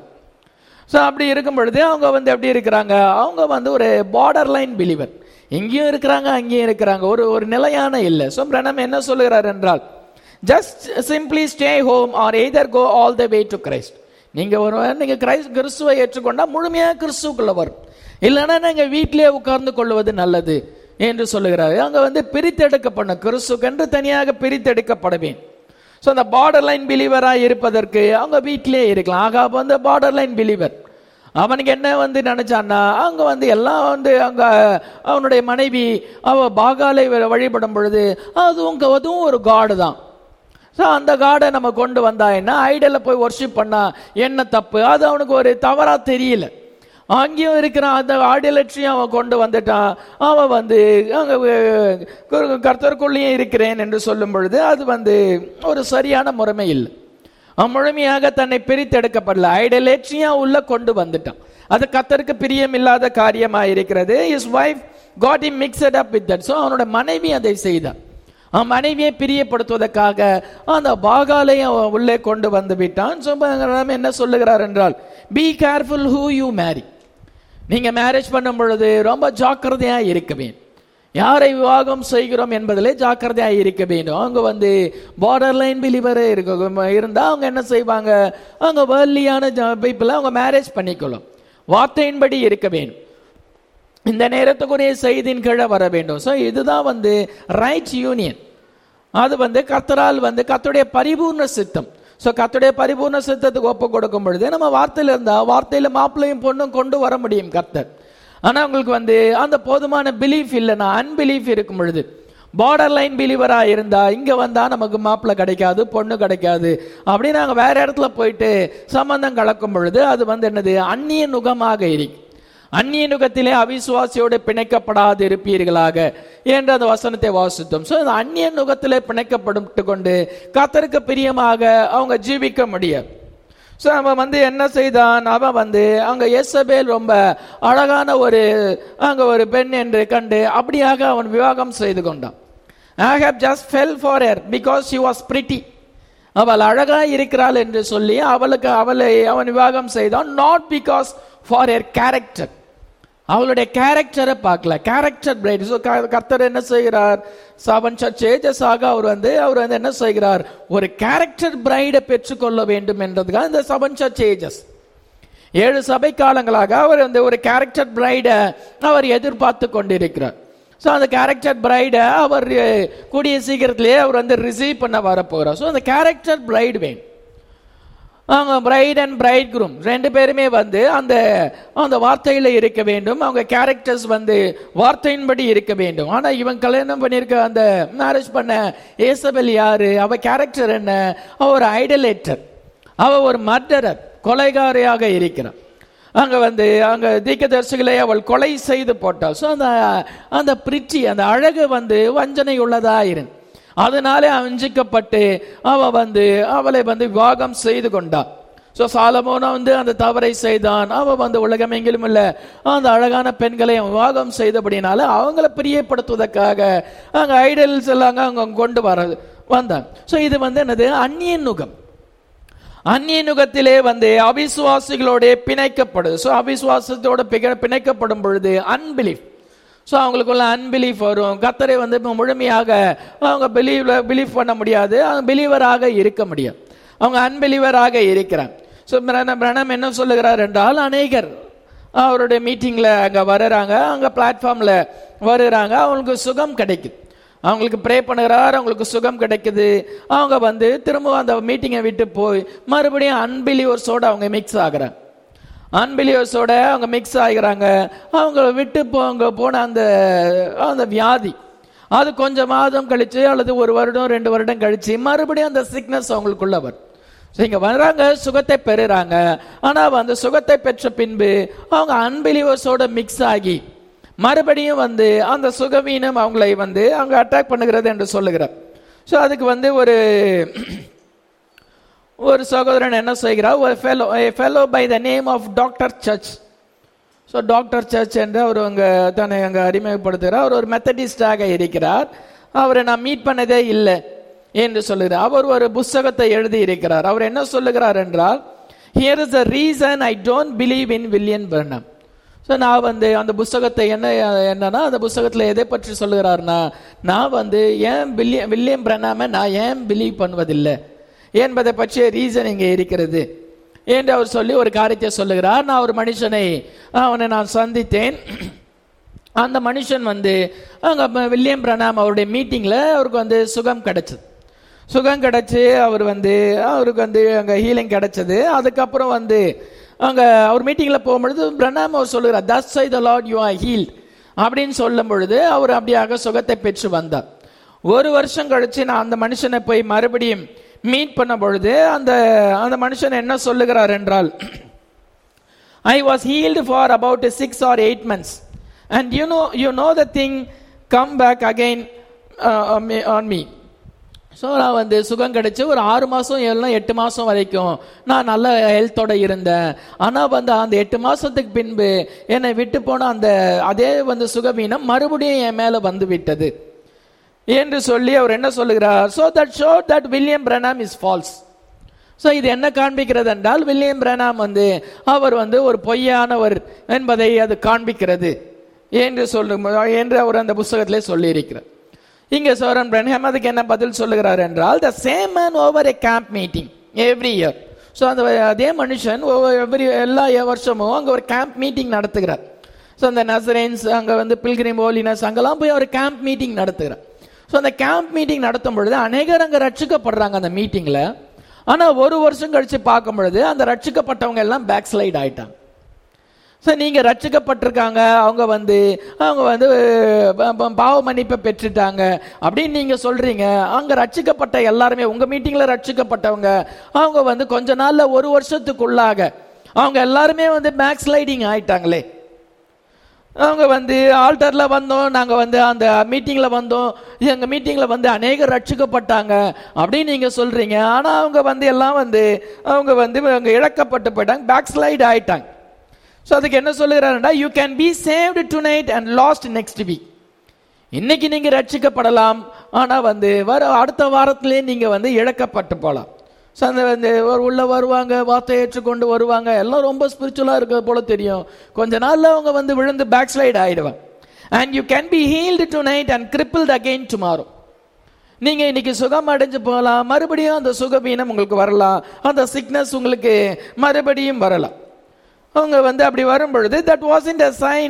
ஸோ அப்படி இருக்கும் பொழுது அவங்க வந்து எப்படி இருக்கிறாங்க அவங்க வந்து ஒரு பார்டர் லைன் பிலிவர் இங்கேயும் இருக்கிறாங்க அங்கேயும் இருக்கிறாங்க ஒரு ஒரு நிலையான இல்லை ஸோ பிரணம் என்ன சொல்லுகிறார் என்றால் just simply stay home or either go all the way to Christ நீங்க ஒரு நீங்க கிரைஸ்ட் கிறிஸ்துவை ஏற்றுக்கொண்டா முழுமையாக கிறிஸ்துக்குள்ள வரும் இல்லைன்னா நீங்க வீட்டிலேயே உட்கார்ந்து கொள்வது நல்லது என்று சொல்லுகிறார் அங்க வந்து பிரித்தெடுக்கப்பட கிறிஸ்துக்கென்று தனியாக பிரித்தெடுக்கப்படுவேன் ஸோ அந்த பார்டர் லைன் பிலீவராக இருப்பதற்கு அவங்க வீட்டிலே இருக்கலாம் ஆகா வந்து பார்டர் லைன் பிலீவர் அவனுக்கு என்ன வந்து நினைச்சான்னா அவங்க வந்து எல்லாம் வந்து அங்க அவனுடைய மனைவி அவ பாகாலை வழிபடும் பொழுது அதுவும் அதுவும் ஒரு காடு தான் ஸோ அந்த காடை நம்ம கொண்டு வந்தா என்ன ஐடலை போய் ஒர்ஷிப் பண்ணா என்ன தப்பு அது அவனுக்கு ஒரு தவறா தெரியல அங்கேயும் இருக்கிறான் அந்த ஆடியலட்சியும் அவன் கொண்டு வந்துட்டான் அவன் வந்து அங்க அஹ், கர்த்தருக்குள்ளேயே இருக்கிறேன் என்று சொல்லும் பொழுது அது வந்து ஒரு சரியான முறைமை இல்லை அவன் முழுமையாக தன்னை பிரித்தெடுக்கப்படல ஐடலேட்ரியா உள்ள கொண்டு வந்துட்டான் அது கத்தருக்கு பிரியமில்லாத காரியமா இருக்கிறது his wife got him mixed up with that so அவனோட மனைவி அதை செய்தான் அவன் மனைவியை பிரியப்படுத்துவதற்காக அந்த பாகாலை அவன் உள்ளே கொண்டு வந்து விட்டான் ஸோ என்ன சொல்லுகிறார் என்றால் be careful who you marry நீங்க மேரேஜ் பண்ணும் பொழுது ரொம்ப ஜாக்கிரதையா இருக்க வேண்டும் யாரை விவாகம் செய்கிறோம் என்பதிலே ஜாக்கிரதையா இருக்க வேண்டும் அவங்க வந்து பார்டர் லைன் பிலிவரே இருக்க இருந்தா அவங்க என்ன செய்வாங்க அவங்க வேர்லியான பீப்புளை அவங்க மேரேஜ் பண்ணிக்கொள்ளும் வார்த்தையின்படி இருக்க வேண்டும் இந்த நேரத்துக்குரிய செய்தியின் கீழே வர வேண்டும் ஸோ இதுதான் வந்து ரைட் யூனியன் அது வந்து கர்த்தரால் வந்து கர்த்தருடைய பரிபூர்ண சித்தம் ஸோ கர்த்தருடைய பரிபூர்ண சித்தத்துக்கு ஒப்பு கொடுக்கும் பொழுது நம்ம வார்த்தையில இருந்தா வார்த்தையில மாப்பிள்ளையும் பொண்ணும் கொண்டு வர முடியும் கர்த்தர் ஆனா உங்களுக்கு வந்து அந்த போதுமான பிலீஃப் இல்லைன்னா அன்பிலீஃப் இருக்கும் பொழுது பார்டர் லைன் பிலீவரா இருந்தா இங்க வந்தா நமக்கு மாப்பிள்ளை கிடைக்காது பொண்ணு கிடைக்காது அப்படி நாங்க வேற இடத்துல போயிட்டு சம்பந்தம் கலக்கும் பொழுது அது வந்து என்னது அந்நிய நுகமாக இருக்கு அந்நிய நுகத்திலே அவிசுவாசியோடு பிணைக்கப்படாது இருப்பீர்களாக என்று அந்த வசனத்தை வாசித்தோம் ஸோ அந்த அந்நிய நுகத்திலே பிணைக்கப்பட்டு கொண்டு கத்தருக்கு பிரியமாக அவங்க ஜீவிக்க முடியாது ஸோ அவன் வந்து என்ன செய்தான் அவன் வந்து அங்க எசபேல் ரொம்ப அழகான ஒரு அங்க ஒரு பெண் என்று கண்டு அப்படியாக அவன் விவாகம் செய்து கொண்டான் I have just fell for her because she was pretty அவள் அழகா இருக்கிறாள் என்று சொல்லி அவளுக்கு அவளை அவன் விவாகம் செய்தான் not because for her character அவளுடைய கேரக்டரை பார்க்கல கேரக்டர் பிரைட் ஸோ கர்த்தர் என்ன செய்கிறார் சவன் சேஜஸாக அவர் வந்து அவர் வந்து என்ன செய்கிறார் ஒரு கேரக்டர் பிரைடை பெற்றுக்கொள்ள வேண்டும் என்றதுக்காக இந்த சவன் சேஜஸ் ஏழு சபை காலங்களாக அவர் வந்து ஒரு கேரக்டர் பிரைடை அவர் எதிர்பார்த்து கொண்டிருக்கிறார் ஸோ அந்த கேரக்டர் பிரைடை அவர் அஹ், கூடிய சீக்கிரத்திலேயே அவர் வந்து ரிசீவ் பண்ண வரப்போகிறார் ஸோ அந்த கேரக்டர் பிரைட் வேணும் அவங்க பிரைட் அண்ட் பிரைட் குரூம் ரெண்டு பேருமே வந்து அந்த அந்த வார்த்தையில இருக்க வேண்டும் அவங்க கேரக்டர்ஸ் வந்து வார்த்தையின்படி இருக்க வேண்டும் ஆனா இவன் கல்யாணம் பண்ணியிருக்க அந்த மேரேஜ் பண்ண ஏசபெல் யாரு அவ கேரக்டர் என்ன அவ ஒரு ஐடலேட்டர் அவ ஒரு மர்டரர் கொலைகாரியாக இருக்கிறான் அங்க வந்து அங்க தீக்கதரிசிகளை அவள் கொலை செய்து போட்டாள் ஸோ அந்த அந்த பிரிச்சி அந்த அழகு வந்து வஞ்சனை உள்ளதா இருந்து அதனாலே அஞ்சிக்கப்பட்டு அவ வந்து அவளை வந்து விவாகம் செய்து கொண்டாள் ஸோ சாலமோனா வந்து அந்த தவறை செய்தான் அவ வந்து உலகம் எங்கிலும் இல்ல அந்த அழகான பெண்களை அவன் விவாகம் செய்தபடினால அவங்கள பிரியப்படுத்துவதற்காக அங்க ஐடல்ஸ் எல்லாம் அவங்க கொண்டு வர வந்தான் ஸோ இது வந்து என்னது அந்நிய நுகம் அந்நிய நுகத்திலே வந்து அவிசுவாசிகளோட பிணைக்கப்படுது ஸோ அவிசுவாசத்தோட பிக- பிணைக்கப்படும் பொழுது அன்பிலீஃப் ஸோ அவங்களுக்குள்ள அன்பிலீஃப் வரும் கத்தரை வந்து இப்ப முழுமையாக அவங்க பிலீவ்ல பிலீவ் பண்ண முடியாது அவங்க பிலீவராக இருக்க முடியாது அவங்க அன்பிலீவராக இருக்கிறாங்க ஸோ பிரணம் என்ன சொல்லுகிறார் என்றால் அநேகர் அவருடைய மீட்டிங்ல அங்க வர்றாங்க அங்க பிளாட்ஃபார்ம்ல வருகிறாங்க அவங்களுக்கு சுகம் கிடைக்குது அவங்களுக்கு ப்ரே பண்ணுகிறார் அவங்களுக்கு சுகம் கிடைக்குது அவங்க வந்து திரும்ப அந்த மீட்டிங்கை விட்டு போய் மறுபடியும் அன்பிலிவர்ஸோட அவங்க மிக்ஸ் ஆகுறாங்க அன்பிலிவர்ஸோட அவங்க மிக்ஸ் ஆகிறாங்க அவங்க விட்டு போங்க போன அந்த அந்த வியாதி அது கொஞ்சம் மாதம் கழிச்சு அல்லது ஒரு வருடம் ரெண்டு வருடம் கழிச்சு மறுபடியும் அந்த சிக்னஸ் அவங்களுக்குள்ள வரும் ஸோ இங்கே வர்றாங்க சுகத்தை பெறுறாங்க ஆனால் அந்த சுகத்தை பெற்ற பின்பு அவங்க அன்பிலிவர்ஸோட மிக்ஸ் ஆகி மறுபடியும் வந்து அந்த சுகவீனம் அவங்களை வந்து அவங்க அட்டாக் பண்ணுகிறது என்று சொல்லுகிறார் ஸோ அதுக்கு வந்து ஒரு ஒரு சகோதரன் என்ன செய்கிறார் ஒரு fellow fellow by the name of doctor church so doctor church என்று அவர் அங்கே தன்னை அங்கே அறிமுகப்படுத்துகிறார் அவர் ஒரு மெத்தடிஸ்டாக இருக்கிறார் அவரை நான் மீட் பண்ணதே இல்லை என்று சொல்லுகிறார் அவர் ஒரு புஸ்தகத்தை எழுதி இருக்கிறார் அவர் என்ன சொல்லுகிறார் என்றால் here is a reason I don't believe in William Branham so நான் வந்து அந்த புஸ்தகத்தை என்ன என்னன்னா அந்த புஸ்தகத்தில் எதை பற்றி சொல்லுகிறார்னா நான் வந்து ஏன் வில்லியம் வில்லியம் பிரணாம நான் ஏன் பிலீவ் பண்ணுவதில்லை என்பதை பற்றிய ரீசன் இங்கே இருக்கிறது என்று அவர் சொல்லி ஒரு காரியத்தை சொல்லுகிறார் நான் ஒரு மனுஷனை அவனை நான் சந்தித்தேன் அந்த மனுஷன் வந்து அங்கே வில்லியம் பிரணாம் அவருடைய மீட்டிங்கில் அவருக்கு வந்து சுகம் கிடைச்சது சுகம் கிடைச்சு அவர் வந்து அவருக்கு வந்து அங்கே ஹீலிங் கிடைச்சது அதுக்கப்புறம் வந்து அங்கே அவர் மீட்டிங்கில் போகும்பொழுது பிரணாம் அவர் சொல்லுகிறார் thus I the Lord you are healed அப்படின்னு சொல்லும் பொழுது அவர் அப்படியாக சுகத்தை பெற்று வந்தார் ஒரு வருஷம் கழிச்சு நான் அந்த மனுஷனை போய் மறுபடியும் மீட் பண்ண பொழுது அந்த அந்த மனுஷன் என்ன சொல்லுகிறார் என்றால் I was healed for about six or eight months. And you know, you know the thing come back again uh, on me- on me. So நான் வந்து சுகம் கிடைச்சு ஒரு ஆறு மாதம் எல்லாம் எட்டு மாதம் வரைக்கும் நான் நல்ல ஹெல்த்தோட இருந்தேன் ஆனால் வந்து அந்த எட்டு மாதத்துக்கு பின்பு என்னை விட்டு போன அந்த அதே வந்து சுகவீனம் மறுபடியும் என் மேலே வந்து விட்டது என்று சொல்லி அவர் என்ன சொல்லுகிறார் so that show that William Branham is false so இது என்ன காண்பிக்கிறது என்றால் வில்லியம் பிரணாம் வந்து அவர் வந்து ஒரு பொய்யானவர் என்பதை அது காண்பிக்கிறது என்று சொல்லும் என்று அவர் அந்த புஸ்தகத்திலே சொல்லியிருக்கிறார் இங்கே சோரன் பிரன்ஹாம் அதுக்கு என்ன பதில் சொல்லுகிறார் என்றால் the same man over a camp meeting every year so அந்த அதே மனுஷன் எவ்ரி எல்லா வருஷமும் அங்கே ஒரு கேம்ப் மீட்டிங் நடத்துகிறார் ஸோ அந்த நசரேன்ஸ் அங்கே வந்து பில்கிரிம் ஓலினஸ் அங்கெல்லாம் போய் அவர் கேம்ப் மீட்டிங் நடத்துகிறார் ஸோ அந்த கேம்ப் மீட்டிங் நடத்தும் பொழுது அநேகர் அங்கே ரட்சிக்கப்படுறாங்க அந்த மீட்டிங்கில் ஆனால் ஒரு வருஷம் கழிச்சு பார்க்கும் பொழுது அந்த ரட்சிக்கப்பட்டவங்க எல்லாம் பேக் ஸ்லைட் ஆயிட்டாங்க ஸோ நீங்கள் ரட்சிக்கப்பட்டிருக்காங்க அவங்க வந்து அவங்க வந்து ப- ப- பாவ மன்னிப்பை பெற்றுட்டாங்க அப்படின்னு நீங்கள் சொல்கிறீங்க அங்கே ரட்சிக்கப்பட்ட எல்லாருமே உங்கள் மீட்டிங்கில் ரட்சிக்கப்பட்டவங்க அவங்க வந்து கொஞ்ச நாளில் ஒரு வருஷத்துக்குள்ளாக அவங்க எல்லாருமே வந்து பேக் ஸ்லைடிங் ஆயிட்டாங்களே அவங்க வந்து ஆல்டரில் வந்தோம் நாங்கள் வந்து அந்த மீட்டிங்கில் வந்தோம் எங்கள் மீட்டிங்கில் வந்து அநேகர் ரட்சிக்கப்பட்டாங்க அப்படின்னு நீங்கள் சொல்கிறீங்க ஆனால் அவங்க வந்து எல்லாம் வந்து அவங்க வந்து அவங்க இழக்கப்பட்டு போயிட்டாங்க பேக் ஸ்லைடு ஆயிட்டாங்க ஸோ அதுக்கு என்ன சொல்லுகிறாருன்னா you can be saved tonight and lost next week இன்னைக்கு நீங்க ரட்சிக்கப்படலாம் ஆனா வந்து வர அடுத்த வாரத்திலே நீங்க வந்து இழக்கப்பட்டு போகலாம் ஸோ அந்த வந்து ஒரு உள்ள வருவாங்க வார்த்தை ஏற்றுக்கொண்டு வருவாங்க எல்லாம் ரொம்ப ஸ்பிரிச்சுவலாக இருக்கிறது போல தெரியும் கொஞ்ச நாள்ல அவங்க வந்து விழுந்து பேக் ஸ்லைட் ஆயிடுவாங்க and you can be healed tonight and crippled again tomorrow நீங்க இன்னைக்கு சுகம் அடைஞ்சு போகலாம் மறுபடியும் அந்த சுகவீனம் உங்களுக்கு வரலாம் அந்த சிக்னஸ் உங்களுக்கு மறுபடியும் வரலாம் அவங்க வந்து அப்படி வரும் பொழுது that was in sign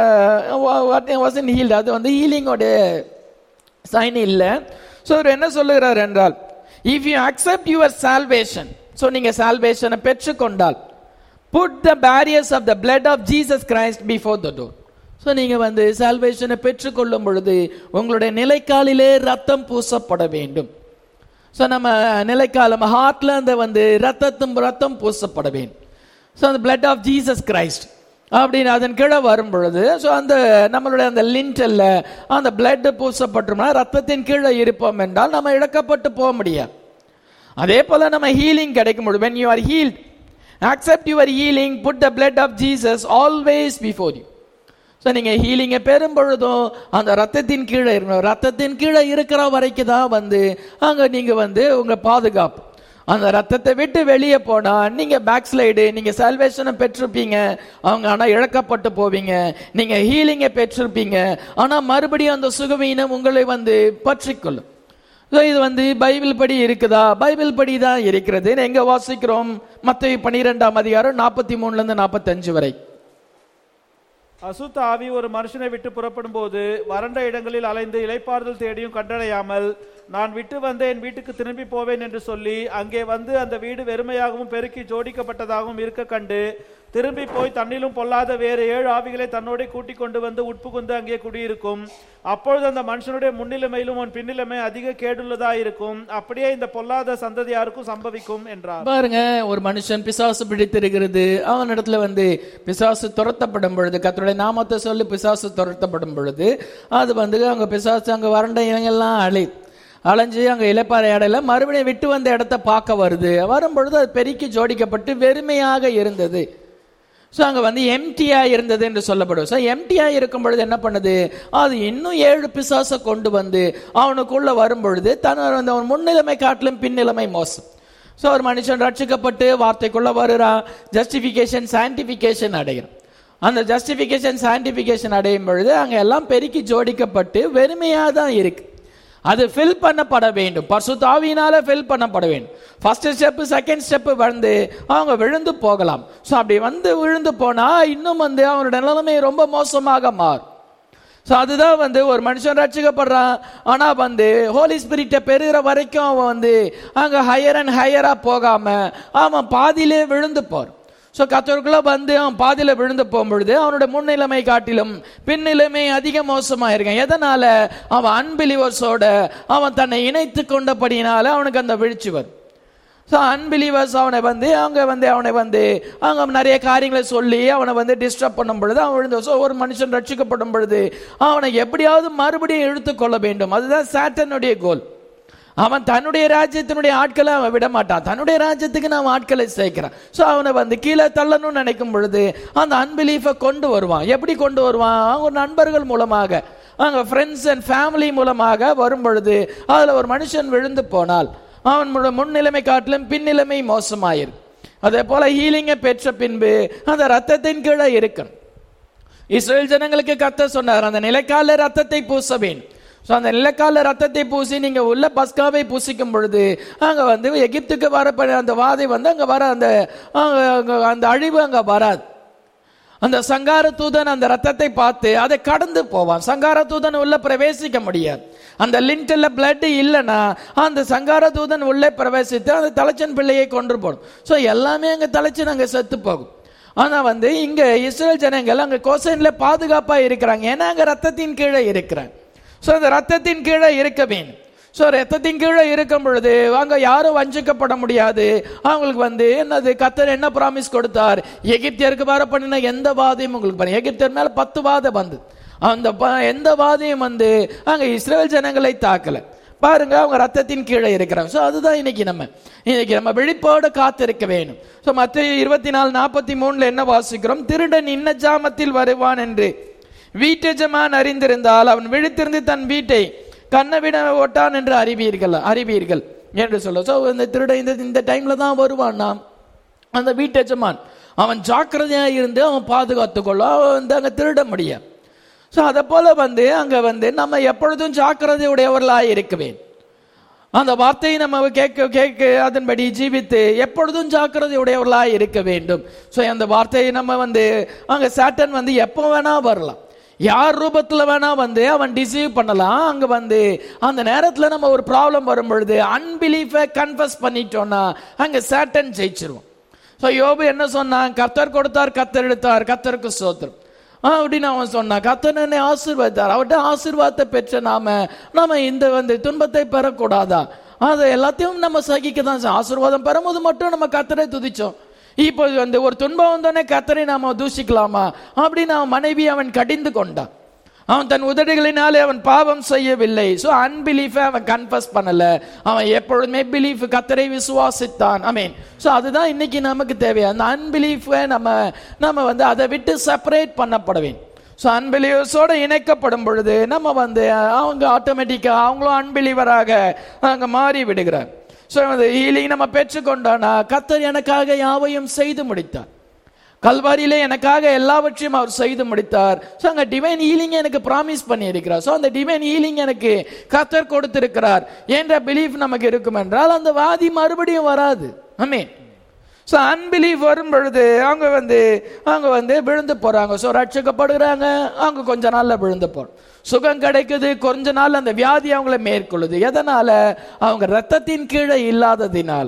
was in healed அது வந்து ஹீலிங்கோட சைன் இல்லை ஸோ அவர் என்ன சொல்லுகிறார் என்றால் if you accept your salvation so நீங்க சால்வேஷனை பெற்றுக்கொண்டால் put the barriers of the blood of Jesus Christ before the door so நீங்க வந்து சால்வேஷனை பெற்றுக்கொள்ளும் பொழுது உங்களுடைய நிலைக்காலிலே ரத்தம் பூசப்பட வேண்டும் ஸோ நம்ம நிலைக்காலம் ஹார்ட்ல அந்த வந்து ரத்தத்தும் ரத்தம் பூசப்பட வேண்டும் ஸோ அந்த பிளட் ஆஃப் ஜீசஸ் கிரைஸ்ட் அப்படின்னு அதன் கீழே வரும் பொழுது ஸோ அந்த நம்மளுடைய அந்த லிண்டல்ல அந்த பிளட் பூசப்பட்டோம்னா ரத்தத்தின் கீழே இருப்போம் என்றால் நம்ம இழக்கப்பட்டு போக முடியாது அதே போல நம்ம ஹீலிங் கிடைக்கும் பொழுது when you are healed accept your healing put the blood of jesus always before you so நீங்கள் ஹீலிங்கை பெறும் பொழுதும் அந்த ரத்தத்தின் கீழே இருக்கணும் ரத்தத்தின் கீழே இருக்கிற வரைக்கும் தான் வந்து அங்கே நீங்கள் வந்து உங்கள் பாதுகாப்பு அந்த ரத்தத்தை விட்டு வெளியே போனால் நீங்கள் பேக் ஸ்லைடு நீங்கள் சால்வேஷனை பெற்றிருப்பீங்க அவங்க ஆனால் இழக்கப்பட்டு போவீங்க நீங்கள் ஹீலிங்கை பெற்றிருப்பீங்க ஆனால் மறுபடியும் அந்த சுகவீனம் உங்களை வந்து பற்றிக்கொள்ளும் ஸோ இது வந்து பைபிள் படி இருக்குதா பைபிள் படி தான் இருக்கிறது எங்க வாசிக்கிறோம் மத்திய பன்னிரெண்டாம் அதிகாரம் நாற்பத்தி மூணுல இருந்து நாற்பத்தஞ்சு வரை அசுத்த ஆவி ஒரு மனுஷனை விட்டு புறப்படும் போது வறண்ட இடங்களில் அலைந்து இளைப்பாறுதல் தேடியும் கண்டடையாமல் நான் விட்டு வந்த என் வீட்டுக்கு திரும்பி போவேன் என்று சொல்லி அங்கே வந்து அந்த வீடு வெறுமையாகவும் பெருக்கி ஜோடிக்கப்பட்டதாகவும் இருக்க கண்டு திரும்பி போய் தன்னிலும் பொல்லாத வேறு ஏழு ஆவிகளை தன்னோட கூட்டிக் கொண்டு வந்து உட்புகுந்து அங்கே குடியிருக்கும் அப்பொழுது அந்த மனுஷனுடைய முன்னிலைமையிலும் உன் பின்னிலைமை அதிக கேடுள்ளதா இருக்கும் அப்படியே இந்த பொல்லாத சந்ததியாருக்கும் சம்பவிக்கும் என்றார் பாருங்க ஒரு மனுஷன் பிசாசு பிடித்திருக்கிறது அவன் இடத்துல வந்து பிசாசு துரத்தப்படும் பொழுது கர்த்தருடைய நாமத்தை சொல்லி பிசாசு துரத்தப்படும் பொழுது அது வந்து அங்க பிசாசு அங்க வறண்ட இனங்கள்லாம் அழை அலைஞ்சு அங்க இலைப்பாறை அடையில மறுபடியும் விட்டு வந்த இடத்த பார்க்க வருது வரும் பொழுது அது பெருக்கி ஜோடிக்கப்பட்டு வெறுமையாக இருந்தது ஸோ அங்கே வந்து எம்டியா இருந்தது என்று சொல்லப்படும் ஸோ எம்டியா இருக்கும் பொழுது என்ன பண்ணுது அது இன்னும் ஏழு பிசாசை கொண்டு வந்து அவனுக்குள்ள வரும் பொழுது தன் வந்து அவன் முன்னிலைமை காட்டிலும் பின்னிலைமை மோசம் ஸோ ஒரு மனுஷன் ரட்சிக்கப்பட்டு வார்த்தைக்குள்ள வருறான் ஜஸ்டிஃபிகேஷன் சான்டிஃபிகேஷன் அடைகிறான் அந்த ஜஸ்டிஃபிகேஷன் சான்டிஃபிகேஷன் அடையும் பொழுது அங்கே எல்லாம் பெருக்கி ஜோடிக்கப்பட்டு வெறுமையாக தான் இருக்கு அது ஃபில் பண்ணப்பட வேண்டும் பரிசுத்தாவியினால ஃபில் பண்ணப்பட வேண்டும் ஃபர்ஸ்ட் ஸ்டெப் செகண்ட் ஸ்டெப் வந்து அவங்க விழுந்து போகலாம் ஸோ அப்படி வந்து விழுந்து போனா இன்னும் வந்து அவனோட நிலைமை ரொம்ப மோசமாக மாறும் ஸோ அதுதான் வந்து ஒரு மனுஷன் ரட்சிக்கப்படுறான் ஆனா வந்து ஹோலி ஸ்பிரிட்டை பெறுகிற வரைக்கும் அவன் வந்து அங்க ஹையர் அண்ட் ஹையரா போகாம அவன் பாதியிலே விழுந்து போறான் ஸோ கத்தருக்குள்ள வந்து அவன் பாதியில விழுந்து போகும்பொழுது அவனோட முன்னிலைமை காட்டிலும் பின்னிலைமை அதிக மோசமா இருக்கான் எதனால அவன் அன்பிலிவர்ஸோட அவன் தன்னை இணைத்து கொண்டபடியினால அவனுக்கு அந்த வீழ்ச்சி வரும் ஸோ அன்பிலீவர்ஸ் அவனை வந்து அவங்க வந்து அவனை வந்து அவங்க நிறைய காரியங்களை சொல்லி அவனை வந்து டிஸ்டர்ப் பண்ணும் பொழுது அவன் விழுந்து ஸோ ஒரு மனுஷன் ரட்சிக்கப்படும் பொழுது அவனை எப்படியாவது மறுபடியும் இழுத்துக்கொள்ள வேண்டும் அதுதான் சாட்டனுடைய கோல் அவன் தன்னுடைய ராஜ்யத்தினுடைய ஆட்களை அவன் விட மாட்டான் தன்னுடைய ராஜ்யத்துக்கு நான் ஆட்களை சேர்க்கிறான் ஸோ அவனை வந்து கீழே தள்ளணும்னு நினைக்கும் பொழுது அந்த அன்பிலீஃபை கொண்டு வருவான் எப்படி கொண்டு வருவான் அவங்க நண்பர்கள் மூலமாக அவங்க ஃப்ரெண்ட்ஸ் அண்ட் ஃபேமிலி மூலமாக வரும் பொழுது அதில் ஒரு மனுஷன் விழுந்து போனால் அவன் முன்- முன்னிலைமை காட்டிலும் பின்னிலைமை மோசமாயிருக்கு அதே போல ஹீலிங்கை பெற்ற பின்பு அந்த ரத்தத்தின் கீழே இருக்கணும் இஸ்ரேல் ஜனங்களுக்கு கத்த சொன்னார் அந்த நிலைக்கால ரத்தத்தை பூச வேண்டும் ஸோ அந்த நிலக்கால ரத்தத்தை பூசி நீங்க உள்ள பஸ்காவை பூசிக்கும் பொழுது அங்க வந்து எகிப்துக்கு வர அந்த வாதை வந்து அங்க வர அந்த அங்க- அங்க- அந்த அழிவு அங்க வராது அந்த சங்கார தூதன் அந்த ரத்தத்தை பார்த்து அதை கடந்து போவான் சங்கார தூதன் உள்ள பிரவேசிக்க முடியாது அந்த லிண்டில் பிளட் இல்லைன்னா அந்த சங்கார தூதன் உள்ளே பிரவேசித்து அந்த தலைச்சன் பிள்ளையை கொன்று போடும் ஸோ எல்லாமே அங்க தலைச்சன் அங்க செத்து போகும் ஆனா வந்து இங்க இஸ்ரேல் ஜனங்கள் அங்க கோசைன்ல பாதுகாப்பா இருக்கிறாங்க ஏன்னா அங்க ரத்தத்தின் கீழே இருக்கிறாங்க ஸோ அந்த ரத்தத்தின் கீழே இருக்க வேண்டும் ஸோ ரத்தத்தின் கீழே இருக்கும் பொழுது அங்க யாரும் வஞ்சிக்கப்பட முடியாது அவங்களுக்கு வந்து என்னது கத்தர் என்ன ப்ராமிஸ் கொடுத்தார் எகிப்தியருக்கு வர பண்ணின எந்த வாதையும் உங்களுக்கு பாருங்க எகிப்தியர் மேல பத்து வாதை வந்து அந்த ப- எந்த வாதையும் வந்து அங்க இஸ்ரேல் ஜனங்களை தாக்கல பாருங்க அவங்க ரத்தத்தின் கீழே இருக்கிறாங்க ஸோ அதுதான் இன்னைக்கு நம்ம இன்னைக்கு நம்ம விழிப்போடு காத்திருக்க வேணும் ஸோ மற்ற இருபத்தி நாலு நாற்பத்தி மூணுல என்ன வாசிக்கிறோம் திருடன் இன்ன ஜாமத்தில் வருவான் என்று வீட்டெஜமான் அறிந்திருந்தால் அவன் விழித்திருந்து தன் வீட்டை கண்ணவிட ஓட்டான் என்று அறிவீர்கள் அறிவீர்கள் என்று சொல்ல ஸோ இந்த திருடன் இந்த இந்த டைம்ல தான் வருவான் நாம் அந்த வீட்டெஜமான் அவன் ஜாக்கிரதையா இருந்து அவன் பாதுகாத்துக் கொள்ள அவன் வந்து அங்க திருட முடியாது ஸோ அதை போல வந்து அங்க வந்து நம்ம எப்பொழுதும் ஜாக்கிரதை உடையவர்களாய் இருக்கவேன் அந்த வார்த்தையை நம்ம கேட்க கேட்க அதன்படி ஜீவித்து எப்பொழுதும் ஜாக்கிரதை உடையவர்களாய் இருக்க வேண்டும் ஸோ அந்த வார்த்தையை நம்ம வந்து அங்க சாட்டன் வந்து எப்போ வேணா வரலாம் யார் ரூபத்துல வேணா வந்து அவன் டிசீவ் பண்ணலாம் அங்க வந்து அந்த நேரத்துல நம்ம ஒரு ப்ராப்ளம் வரும் பொழுது அன்பிலீஃபை கன்ஃபஸ் பண்ணிட்டோம்னா அங்க சாட்டன் ஜெயிச்சிருவோம் ஸோ யோபு என்ன சொன்னான் கர்த்தர் கொடுத்தார் கர்த்தர் எடுத்தார் கர்த்தருக்கு சோத்திரம் ஆ, அப்படின்னு அவன் சொன்னான் கர்த்தர் என்னை ஆசீர்வதித்தார் அவர்கிட்ட ஆசீர்வாதத்தை பெற்ற நாம நாம இந்த வந்து துன்பத்தை பெறக்கூடாதா அதை எல்லாத்தையும் நம்ம சகிக்க தான் செய்யணும். ஆசீர்வாதம் பெறும்போது மட்டும் நம்ம கர்த்தரை துதிச்சோம் இப்போ வந்து ஒரு துன்பம் வந்தோடனே கர்த்தரை நாம தூஷிக்கலாமா அப்படின்னு அவன் மனைவி அவன் கடிந்து கொண்டான் அவன் தன் உதடுகளினாலே அவன் பாவம் செய்யவில்லை ஸோ அன்பிலீஃபை அவன் கன்ஃபஸ் பண்ணல அவன் எப்பொழுதுமே பிலீஃப் கத்தரை விசுவாசித்தான் ஐ மீன் ஸோ அதுதான் இன்னைக்கு நமக்கு தேவை அந்த அன்பிலீஃபை நம்ம நம்ம வந்து அதை விட்டு செப்பரேட் பண்ணப்பட வேண்டும் ஸோ அன்பிலீவர்ஸோட இணைக்கப்படும் பொழுது நம்ம வந்து அவங்க ஆட்டோமேட்டிக்காக அவங்களும் அன்பிலீவராக அங்கே மாறி விடுகிறார் ஸோ அந்த ஹீலிங் நம்ம பெற்றுக்கொண்டோன்னா கத்தர் எனக்காக யாவையும் செய்து முடித்தார் கல்வாரியிலே எனக்காக எல்லாவற்றையும் அவர் செய்து முடித்தார் ஸோ அங்கே டிவைன் ஹீலிங் எனக்கு ப்ராமிஸ் பண்ணி இருக்கிறார் ஸோ அந்த டிவைன் ஹீலிங் எனக்கு கத்தர் கொடுத்திருக்கிறார் என்ற பிலீஃப் நமக்கு இருக்கும் என்றால் அந்த வாதி மறுபடியும் வராது ஆமென் ஸோ அன்பிலீஃப் வரும் பொழுது அவங்க வந்து அவங்க வந்து விழுந்து போறாங்க ஸோ ரட்சிக்கப்படுகிறாங்க அவங்க கொஞ்ச நாள்ல விழுந்து போறோம் சுகம் கிடைக்குது கொஞ்ச நாள் அந்த வியாதி அவங்கள மேற்கொள்ளுது எதனால அவங்க ரத்தத்தின் கீழே இல்லாததினால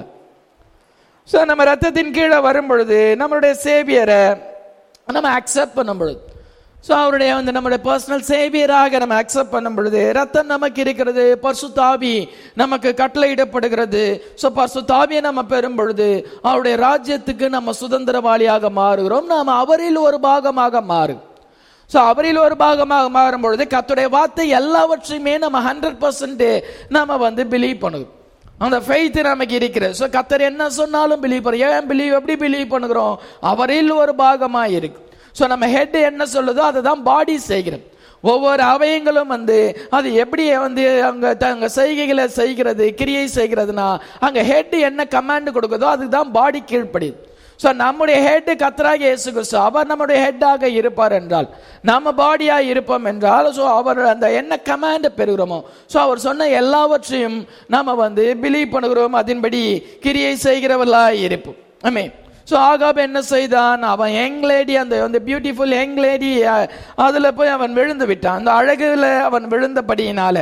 ஸோ நம்ம ரத்தத்தின் கீழே வரும் பொழுது நம்மளுடைய சேவியரை நம்ம அக்செப்ட் பண்ணும் பொழுது ஸோ அவருடைய வந்து நம்முடைய பர்சனல் சேவியராக நம்ம அக்செப்ட் பண்ணும் பொழுது ரத்தம் நமக்கு இருக்கிறது பர்சுத்தாவி நமக்கு கட்டளையிடப்படுகிறது ஸோ பர்சுத்தாவியை நம்ம பெறும் பொழுது அவருடைய ராஜ்யத்துக்கு நம்ம சுதந்திரவாளியாக மாறுகிறோம் நாம் அவரில் ஒரு பாகமாக மாறு ஸோ அவரில் ஒரு பாகமாக மாறும் பொழுது கத்துடைய வார்த்தை எல்லாவற்றையுமே நம்ம ஹண்ட்ரட் பர்சன்ட் நம்ம வந்து பிலீவ் பண்ணுகிறோம் அந்த ஃபெய்த் நமக்கு இருக்கிறது ஸோ கத்தர் என்ன சொன்னாலும் பிலீவ் பண்ணுறோம் ஏன் பிலீவ் எப்படி பிலீவ் பண்ணுகிறோம் அவரில் ஒரு பாகமாக இருக்கு ஸோ நம்ம ஹெட் என்ன சொல்லுதோ அதை தான் பாடி செய்கிறது ஒவ்வொரு அவயங்களும் வந்து அது எப்படி வந்து அங்க தங்க செய்கைகளை செய்கிறது கிரியை செய்கிறதுனா அங்க ஹெட் என்ன கமாண்ட் கொடுக்குதோ அதுதான் பாடி கீழ்ப்படியுது ஸோ நம்முடைய ஹெட் கத்தராக இயேசு கிறிஸ்து அவர் நம்முடைய ஹெட்டாக இருப்பார் என்றால் நம்ம பாடியா இருப்போம் என்றால் ஸோ அவர் அந்த என்ன கமாண்ட் பெறுகிறோமோ ஸோ அவர் சொன்ன எல்லாவற்றையும் நாம வந்து பிலீவ் பண்ணுகிறோம் அதன்படி கிரியை செய்கிறவர்களாய் இருப்போம் ஆமே ஸோ ஆகாப் என்ன செய்தான் அவன் யங் லேடி அந்த அந்த பியூட்டிஃபுல் யங் லேடி அதில் போய் அவன் விழுந்து விட்டான் அந்த அழகுல அவன் விழுந்தபடியினால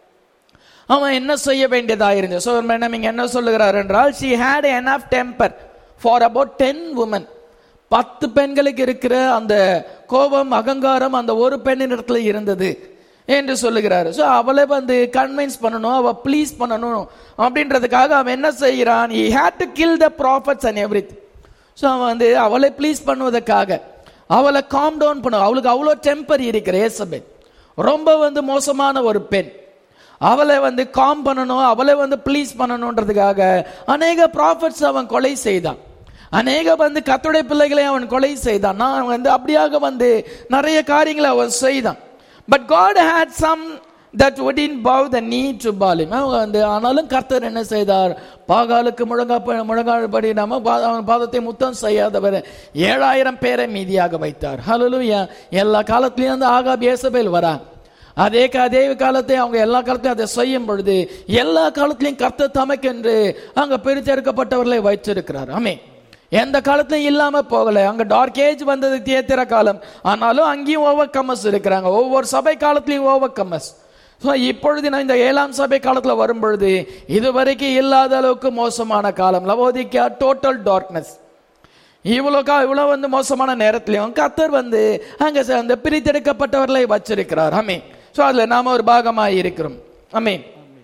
அவன் என்ன செய்ய வேண்டியதா இருந்தது ஸோ மேடம் இங்க என்ன சொல்லுகிறார் என்றால் she had enough temper for about ten women பத்து பெண்களுக்கு இருக்கிற அந்த கோபம் அகங்காரம் அந்த ஒரு பெண்ணின் இடத்துல இருந்தது என்று சொல்லுகிறாரு ஸோ அவளை வந்து கன்வின்ஸ் பண்ணணும் அவ ப்ளீஸ் பண்ணணும் அப்படின்றதுக்காக அவன் என்ன செய்கிறான் he had to kill the prophets and everything so அவன் வந்து அவளை ப்ளீஸ் பண்ணுவதற்காக அவளை காம் டவுன் பண்ண அவளுக்கு அவ்வளோ டெம்பர் இருக்கிற ஏசபெத் ரொம்ப வந்து மோசமான ஒரு பெண் அவளை வந்து காம் பண்ணணும் அவளை வந்து ப்ளீஸ் பண்ணணுன்றதுக்காக அநேக ப்ராஃபிட்ஸ் அவன் கொலை செய்தான் அநேக வந்து கத்துடைய பிள்ளைகளை அவன் கொலை செய்தான் நான் வந்து அப்படியாக வந்து நிறைய காரியங்களை அவன் செய்தான் but God had some that wouldn't bow the knee to Baalim அவங்க வந்து ஆனாலும் கர்த்தர் என்ன செய்தார் பாகாலுக்கு முழங்கா முழங்கால்படி நாம பா- அவன் பாதத்தை முத்தம் செய்யாதவர் ஏழாயிரம் பேரை மீதியாக வைத்தார் ஹalleluya எல்லா காலத்திலையும் வந்து ஆகாப் ஏசபேல் வரான் அதே க- அதே காலத்தை அவங்க எல்லா காலத்திலும் அதை செய்யும் பொழுது எல்லா காலத்திலையும் கர்த்தர் தமக்கென்று அங்க பிரித்தெடுக்கப்பட்டவர்களை வைத்திருக்கிறார் ஆமே எந்த காலத்திலும் இல்லாம போகல அங்க டார்க் ஏஜ் வந்தது தியேத்திர காலம் ஆனாலும் அங்கேயும் ஓவர் கம்மஸ் இருக்கிறாங்க ஒவ்வொரு சபை காலத்திலையும் ஓவர் கம்மஸ் ஸோ இப்பொழுது நான் இந்த ஏழாம் சபை காலத்தில் வரும் பொழுது இதுவரைக்கும் இல்லாத அளவுக்கு மோசமான காலம் லவோதிக்கா டோட்டல் டார்க்னஸ் இவ்வளோ கா இவ்வளோ வந்து மோசமான நேரத்திலையும் கத்தர் வந்து அங்கே ச- அந்த பிரித்தெடுக்கப்பட்டவர்களை வச்சிருக்கிறார் அமே ஸோ அதில் நாம ஒரு பாகமாக இருக்கிறோம் அமே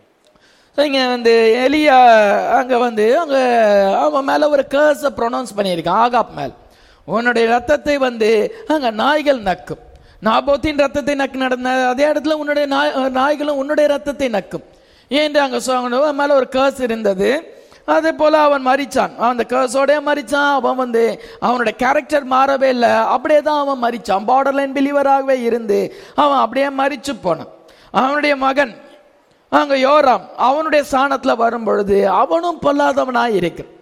ஸோ இங்கே வந்து எலியா அங்கே வந்து அங்கே அவன் மேலே ஒரு கேர்ஸை ப்ரொனவுன்ஸ் பண்ணியிருக்கான் ஆகாப் மேல் உன்னுடைய ரத்தத்தை வந்து அங்கே நாய்கள் நக்கும் நாபோத்தின் ரத்தத்தை நக்கு நடந்த அதே இடத்துல உன்னுடைய நாய் நாய்களும் உன்னுடைய ரத்தத்தை நக்கும் ஏன்று அங்கே சொன்னோம் அவன் மேலே ஒரு கேர்ஸ் இருந்தது அதே போல அவன் மறிச்சான் அந்த கேர்ஸோடய மறிச்சான் அவன் வந்து அவனுடைய கேரக்டர் மாறவே இல்லை அப்படியே தான் அவன் மறிச்சான் பார்டர் லைன் பிலிவராகவே இருந்து அவன் அப்படியே மறிச்சு போனான் அவனுடைய மகன் அங்க யோராம் அவனுடைய ஸ்தானத்துல வரும் பொழுது அவனும் பொல்லாதவனாய் இருக்கிறான்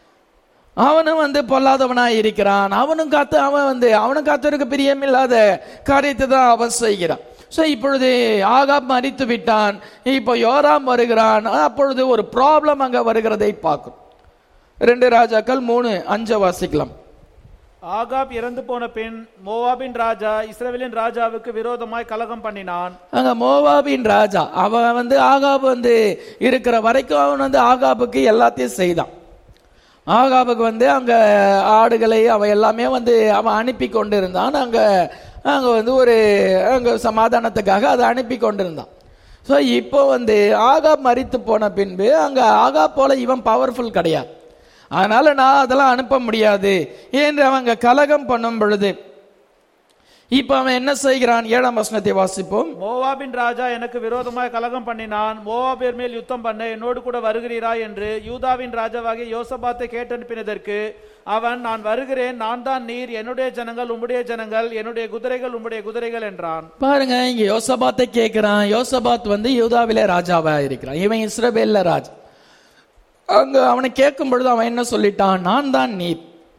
அவனும் வந்து பொல்லாதவனாய் இருக்கிறான் அவனும் காத்து அவன் வந்து அவனும் காத்திருக்க பிரியமில்லாத காரியத்தை தான் அவன் செய்கிறான் ஸோ இப்பொழுது ஆகாப் மறித்து விட்டான் இப்போ யோராம் வருகிறான் அப்பொழுது ஒரு ப்ராப்ளம் அங்க வருகிறதை பார்க்கும் ரெண்டு ராஜாக்கள் மூணு அஞ்சை வாசிக்கலாம் ஆகாப் இறந்து போன பின் மோவாபின் ராஜா இஸ்ரவேலின் ராஜாவுக்கு விரோதமாய் கலகம் பண்ணினான் அங்க மோவாபின் ராஜா அவன் வந்து ஆகாப் வந்து இருக்கிற வரைக்கும் அவன் வந்து ஆகாபுக்கு எல்லாத்தையும் செய்தான் ஆகாபுக்கு வந்து அங்க ஆடுகளை அவன் எல்லாமே வந்து அவன் அனுப்பி கொண்டிருந்தான் அங்க அங்க வந்து ஒரு அங்க சமாதானத்துக்காக அதை அனுப்பி கொண்டிருந்தான் ஸோ இப்போ வந்து ஆகாப் மறித்து போன பின்பு அங்க ஆகாப் போல இவன் பவர்ஃபுல் கிடையாது அதனால நான் அதெல்லாம் அனுப்ப முடியாது என்று அவங்க கலகம் பண்ணும் பொழுது இப்போ அவன் என்ன செய்கிறான் ஏழாம் வசனத்தை வாசிப்போம் மோவாபின் ராஜா எனக்கு விரோதமாய் கலகம் பண்ணினான் மோவாபியர் மேல் யுத்தம் பண்ண என்னோடு கூட வருகிறீரா என்று யூதாவின் ராஜாவாகிய யோசபாத்தை கேட்டனுப்பினதற்கு அவன் நான் வருகிறேன் நான் தான் நீர் என்னுடைய ஜனங்கள் உம்முடைய ஜனங்கள் என்னுடைய குதிரைகள் உம்முடைய குதிரைகள் என்றான் பாருங்க இங்க யோசபாத்தை கேட்கிறான் யோசபாத் வந்து யூதாவிலே ராஜாவா இருக்கிறான் இவன் இஸ்ரவேல்ல ராஜா அங்க அவனை கேட்கும் பொழுது அவன் என்ன சொல்லிட்டான் நான் தான் நீர்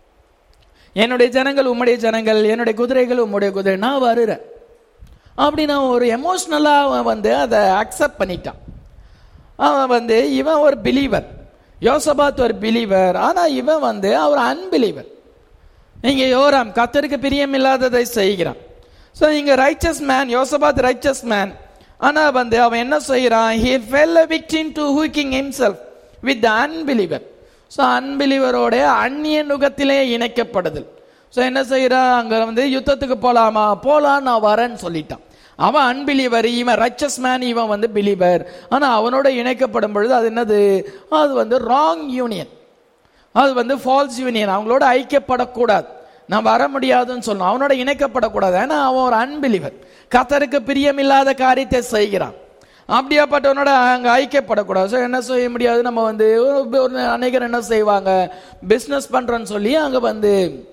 என்னுடைய ஜனங்கள் உம்முடைய ஜனங்கள் என்னுடைய குதிரைகள் உம்முடைய குதிரை நான் வருகிறேன் அப்படி நான் ஒரு எமோஷ்னலா அவன் வந்து அதை அக்செப்ட் பண்ணிட்டான் அவன் வந்து இவன் ஒரு பிலீவர் யோசபாத் ஒரு பிலீவர் ஆனா இவன் வந்து அவர் அன்பிலீவர் இங்க யோராம் கத்தருக்கு பிரியம் இல்லாததை செய்கிறான் ஸோ இங்க riches man Jehoshaphat riches man ஆனா வந்து அவன் என்ன செய்யறான் he fell a victim to hooking himself with the unbeliever so அன்பிலீவரோட அந்நிய நுகத்திலே இணைக்கப்படுதல் ஸோ என்ன செய்யறான் அங்க வந்து யுத்தத்துக்கு போலாமா போலாம் நான் வரேன்னு சொல்லிட்டான் அவன் அன்பிலீவர் இவன் ரைச்சஸ் மேன் இவன் வந்து பிலீவர் ஆனா அவனோட இணைக்கப்படும் பொழுது அது என்னது அது வந்து ராங் யூனியன் அது வந்து ஃபால்ஸ் யூனியன் அவங்களோட ஐக்கியப்படக்கூடாது நான் வர முடியாதுன்னு சொல்லணும் அவனோட இணைக்கப்படக்கூடாது ஏன்னா அவன் ஒரு அன்பிலிவர் கத்தருக்கு பிரியமில்லாத காரியத்தை செய்கிறான் அப்படியாப்பட்டவனோட அங்கே ஐக்கியப்படக்கூடாது ஸோ என்ன செய்ய முடியாது நம்ம வந்து ஒரு ஒரு அநேகர் என்ன செய்வாங்க பிஸ்னஸ் பண்ணுறோன்னு சொல்லி அங்கே வந்து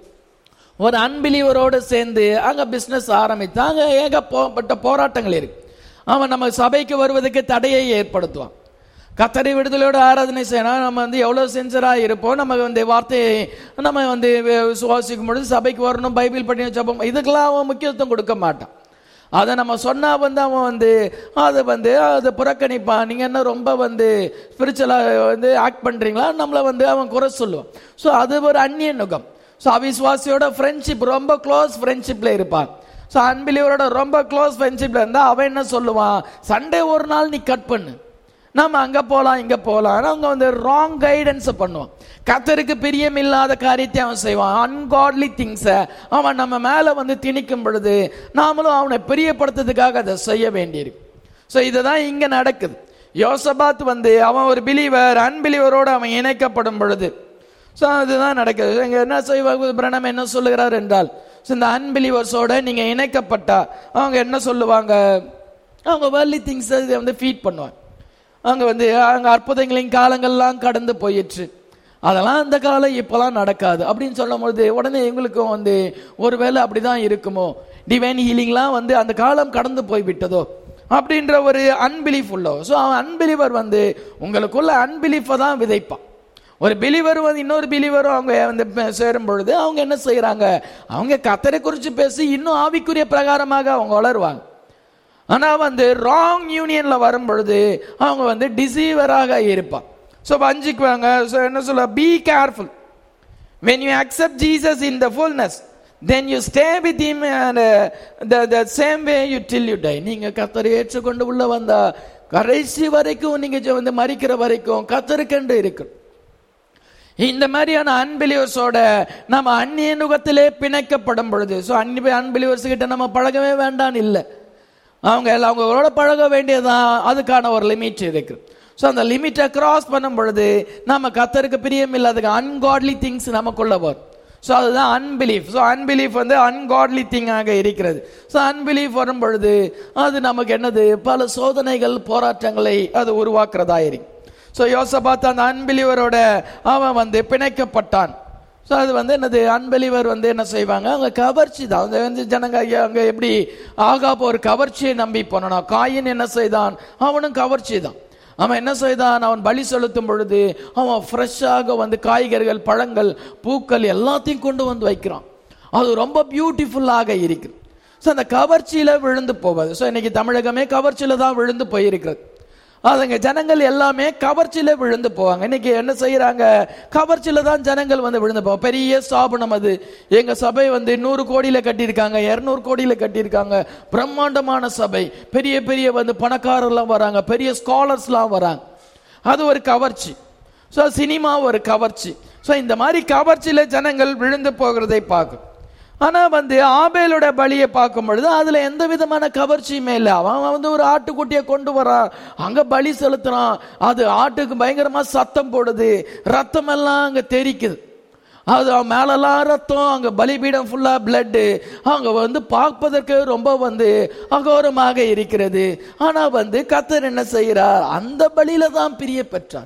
ஒரு அன்பிலீவரோடு சேர்ந்து அங்கே பிஸ்னஸ் ஆரம்பித்து அங்கே ஏகப்பட்ட போராட்டங்கள் இருக்கு அவன் நம்ம சபைக்கு வருவதற்கு தடையை ஏற்படுத்துவான் கத்தரை விடுதலையோட ஆராதனை செய்யணும் நம்ம வந்து எவ்வளோ செஞ்சராக இருப்போம் நம்ம வந்து வார்த்தையை நம்ம வந்து சுவாசிக்கும் பொழுது சபைக்கு வரணும் பைபிள் பண்ணி ஜபம் இதுக்கெல்லாம் அவன் முக்கியத்துவம் கொடுக்க மாட்டான் அதை நம்ம சொன்னா வந்து அவன் வந்து அதை வந்து அதை புறக்கணிப்பான் நீங்கள் என்ன ரொம்ப வந்து ஸ்பிரிச்சுவலாக வந்து ஆக்ட் பண்ணுறீங்களா நம்மளை வந்து அவன் குறை சொல்லுவான் ஸோ அது ஒரு அந்நிய நுகம் ஸோ அவிஸ்வாசியோட ஃப்ரெண்ட்ஷிப் ரொம்ப க்ளோஸ் ஃப்ரெண்ட்ஷிப்பில் இருப்பான் ஸோ அன்பிலிவரோட ரொம்ப க்ளோஸ் ஃப்ரெண்ட்ஷிப்பில் இருந்தால் அவன் என்ன சொல்லுவான் சண்டே ஒரு நாள் நீ கட் பண்ணு நம்ம அங்க போலாம் இங்க போலாம் அவங்க வந்து ராங் கைடன்ஸ் பண்ணுவான் கத்தருக்கு பிரியமில்லாத காரியத்தை அவன் செய்வான் அன்காட்லி திங்ஸை அவன் நம்ம மேல வந்து திணிக்கும் பொழுது நாமளும் அவனை பிரியப்படுத்துறதுக்காக அதை செய்ய வேண்டியிருக்கு ஸோ இதுதான் இங்க நடக்குது யோசபாத் வந்து அவன் ஒரு பிலீவர் அன்பிலீவரோட அவன் இணைக்கப்படும் பொழுது ஸோ அதுதான் நடக்குது இங்க என்ன செய்வாங்க பிரணம் என்ன சொல்லுகிறார் என்றால் ஸோ இந்த அன்பிலீவர்ஸோட நீங்க இணைக்கப்பட்டா அவங்க என்ன சொல்லுவாங்க அவங்க வேர்லி திங்ஸ் வந்து ஃபீட் பண்ணுவாங்க அவங்க வந்து அங்க அற்புதங்களின் காலங்கள்லாம் கடந்து போயிற்று அதெல்லாம் அந்த காலம் இப்பெல்லாம் நடக்காது அப்படின்னு சொல்லும் பொழுது உடனே எங்களுக்கும் வந்து ஒருவேளை அப்படிதான் இருக்குமோ டிவைன் ஹீலிங்லாம் வந்து அந்த காலம் கடந்து போய் விட்டதோ அப்படின்ற ஒரு அன்பிலீஃப் உள்ளோ ஸோ அவன் அன்பிலீவர் வந்து உங்களுக்குள்ள அன்பிலீஃபை தான் விதைப்பான் ஒரு பிலிவர் வந்து இன்னொரு பிலிவரும் அவங்க வந்து பே- சேரும் பொழுது அவங்க என்ன செய்யறாங்க அவங்க கத்தரை குறித்து பேசி இன்னும் ஆவிக்குரிய பிரகாரமாக அவங்க வளருவாங்க ஆனா வந்து ராங் யூனியன்ல வரும் பொழுது அவங்க வந்து டிசீவராக இருப்பான் ஸோ வஞ்சிக்குவாங்க ஸோ என்ன சொல்ல be careful when you accept Jesus in the fullness then you stay with him and uh, the, the same way you till you die நீங்க கத்தரை ஏற்றுக்கொண்டு உள்ள வந்தா கடைசி வரைக்கும் நீங்க ஜெ- வந்து மறிக்கிற வரைக்கும் கத்தருக்கென்று இருக்கும் இந்த மாதிரியான அன்பிலிவர்ஸோட நம்ம அந்நிய நுகத்திலே பிணைக்கப்படும் பொழுது ஸோ அன்பி அன்பிலிவர்ஸ் கிட்ட நம்ம பழகவே வேண்டாம் இல்லை அவங்க எல்லாம் அவங்களோட பழக வேண்டியதுதான் அதுக்கான ஒரு லிமிட் இருக்கு ஸோ அந்த லிமிட்டை கிராஸ் பண்ணும் பொழுது நம்ம கத்தருக்கு பிரியம் இல்லாத அன்காட்லி திங்ஸ் நமக்குள்ள வரும் ஸோ அதுதான் அன்பிலீஃப் ஸோ அன்பிலீஃப் வந்து அன்காட்லி திங்காக இருக்கிறது ஸோ அன்பிலீஃப் வரும் பொழுது அது நமக்கு என்னது பல சோதனைகள் போராட்டங்களை அது உருவாக்குறதா இருக்கு ஸோ யோசபாத் அந்த அன்பிலிவரோட அவன் வந்து பிணைக்கப்பட்டான் ஸோ அது வந்து என்னது அன்பெலிவர் வந்து என்ன செய்வாங்க அவங்க கவர்ச்சி தான் அந்த வந்து ஜனங்க ஐயா, அங்க எப்படி ஆகாப் ஒரு கவர்ச்சியை நம்பி போனானா காயின் என்ன செய்தான் அவனும் கவர்ச்சி தான் அவன் என்ன செய்தான் அவன் பலி செலுத்தும் பொழுது அவன் ஃப்ரெஷ்ஷாக வந்து காய்கறிகள் பழங்கள் பூக்கள் எல்லாத்தையும் கொண்டு வந்து வைக்கிறான் அது ரொம்ப பியூட்டிஃபுல்லாக இருக்கு ஸோ அந்த கவர்ச்சியில விழுந்து போவது ஸோ இன்னைக்கு தமிழகமே கவர்ச்சியில தான் விழுந்து போயிருக்கிறது அதுங்க ஜனங்கள் எல்லாமே கவர்ச்சியில விழுந்து போவாங்க இன்னைக்கு என்ன செய்யறாங்க கவர்ச்சியில தான் ஜனங்கள் வந்து விழுந்து போவாங்க பெரிய ஸ்தாபனம் அது எங்க சபை வந்து நூறு கோடியில கட்டியிருக்காங்க இருநூறு கோடியில கட்டியிருக்காங்க பிரம்மாண்டமான சபை பெரிய பெரிய வந்து பணக்காரர்லாம் வராங்க பெரிய ஸ்காலர்ஸ்லாம் வராங்க அது ஒரு கவர்ச்சி ஸோ சினிமா ஒரு கவர்ச்சி ஸோ இந்த மாதிரி கவர்ச்சியில ஜனங்கள் விழுந்து போகிறதை பார்க்கும் ஆனா வந்து ஆபேலோட பலியை பார்க்கும் பொழுது அதுல எந்த விதமான கவர்ச்சியுமே இல்லை அவன் வந்து ஒரு ஆட்டுக்குட்டியை கொண்டு வரான் அங்க பலி செலுத்துறான் அது ஆட்டுக்கு பயங்கரமா சத்தம் போடுது ரத்தம் எல்லாம் அங்க தெரிக்குது அது அவன் மேலெல்லாம் ரத்தம் அங்க பலிபீடம் ஃபுல்லா பிளட்டு அங்க வந்து பார்ப்பதற்கு ரொம்ப வந்து அகோரமாக இருக்கிறது ஆனா வந்து கத்தர் என்ன செய்கிறார் அந்த பலியில தான் பிரிய பெற்றார்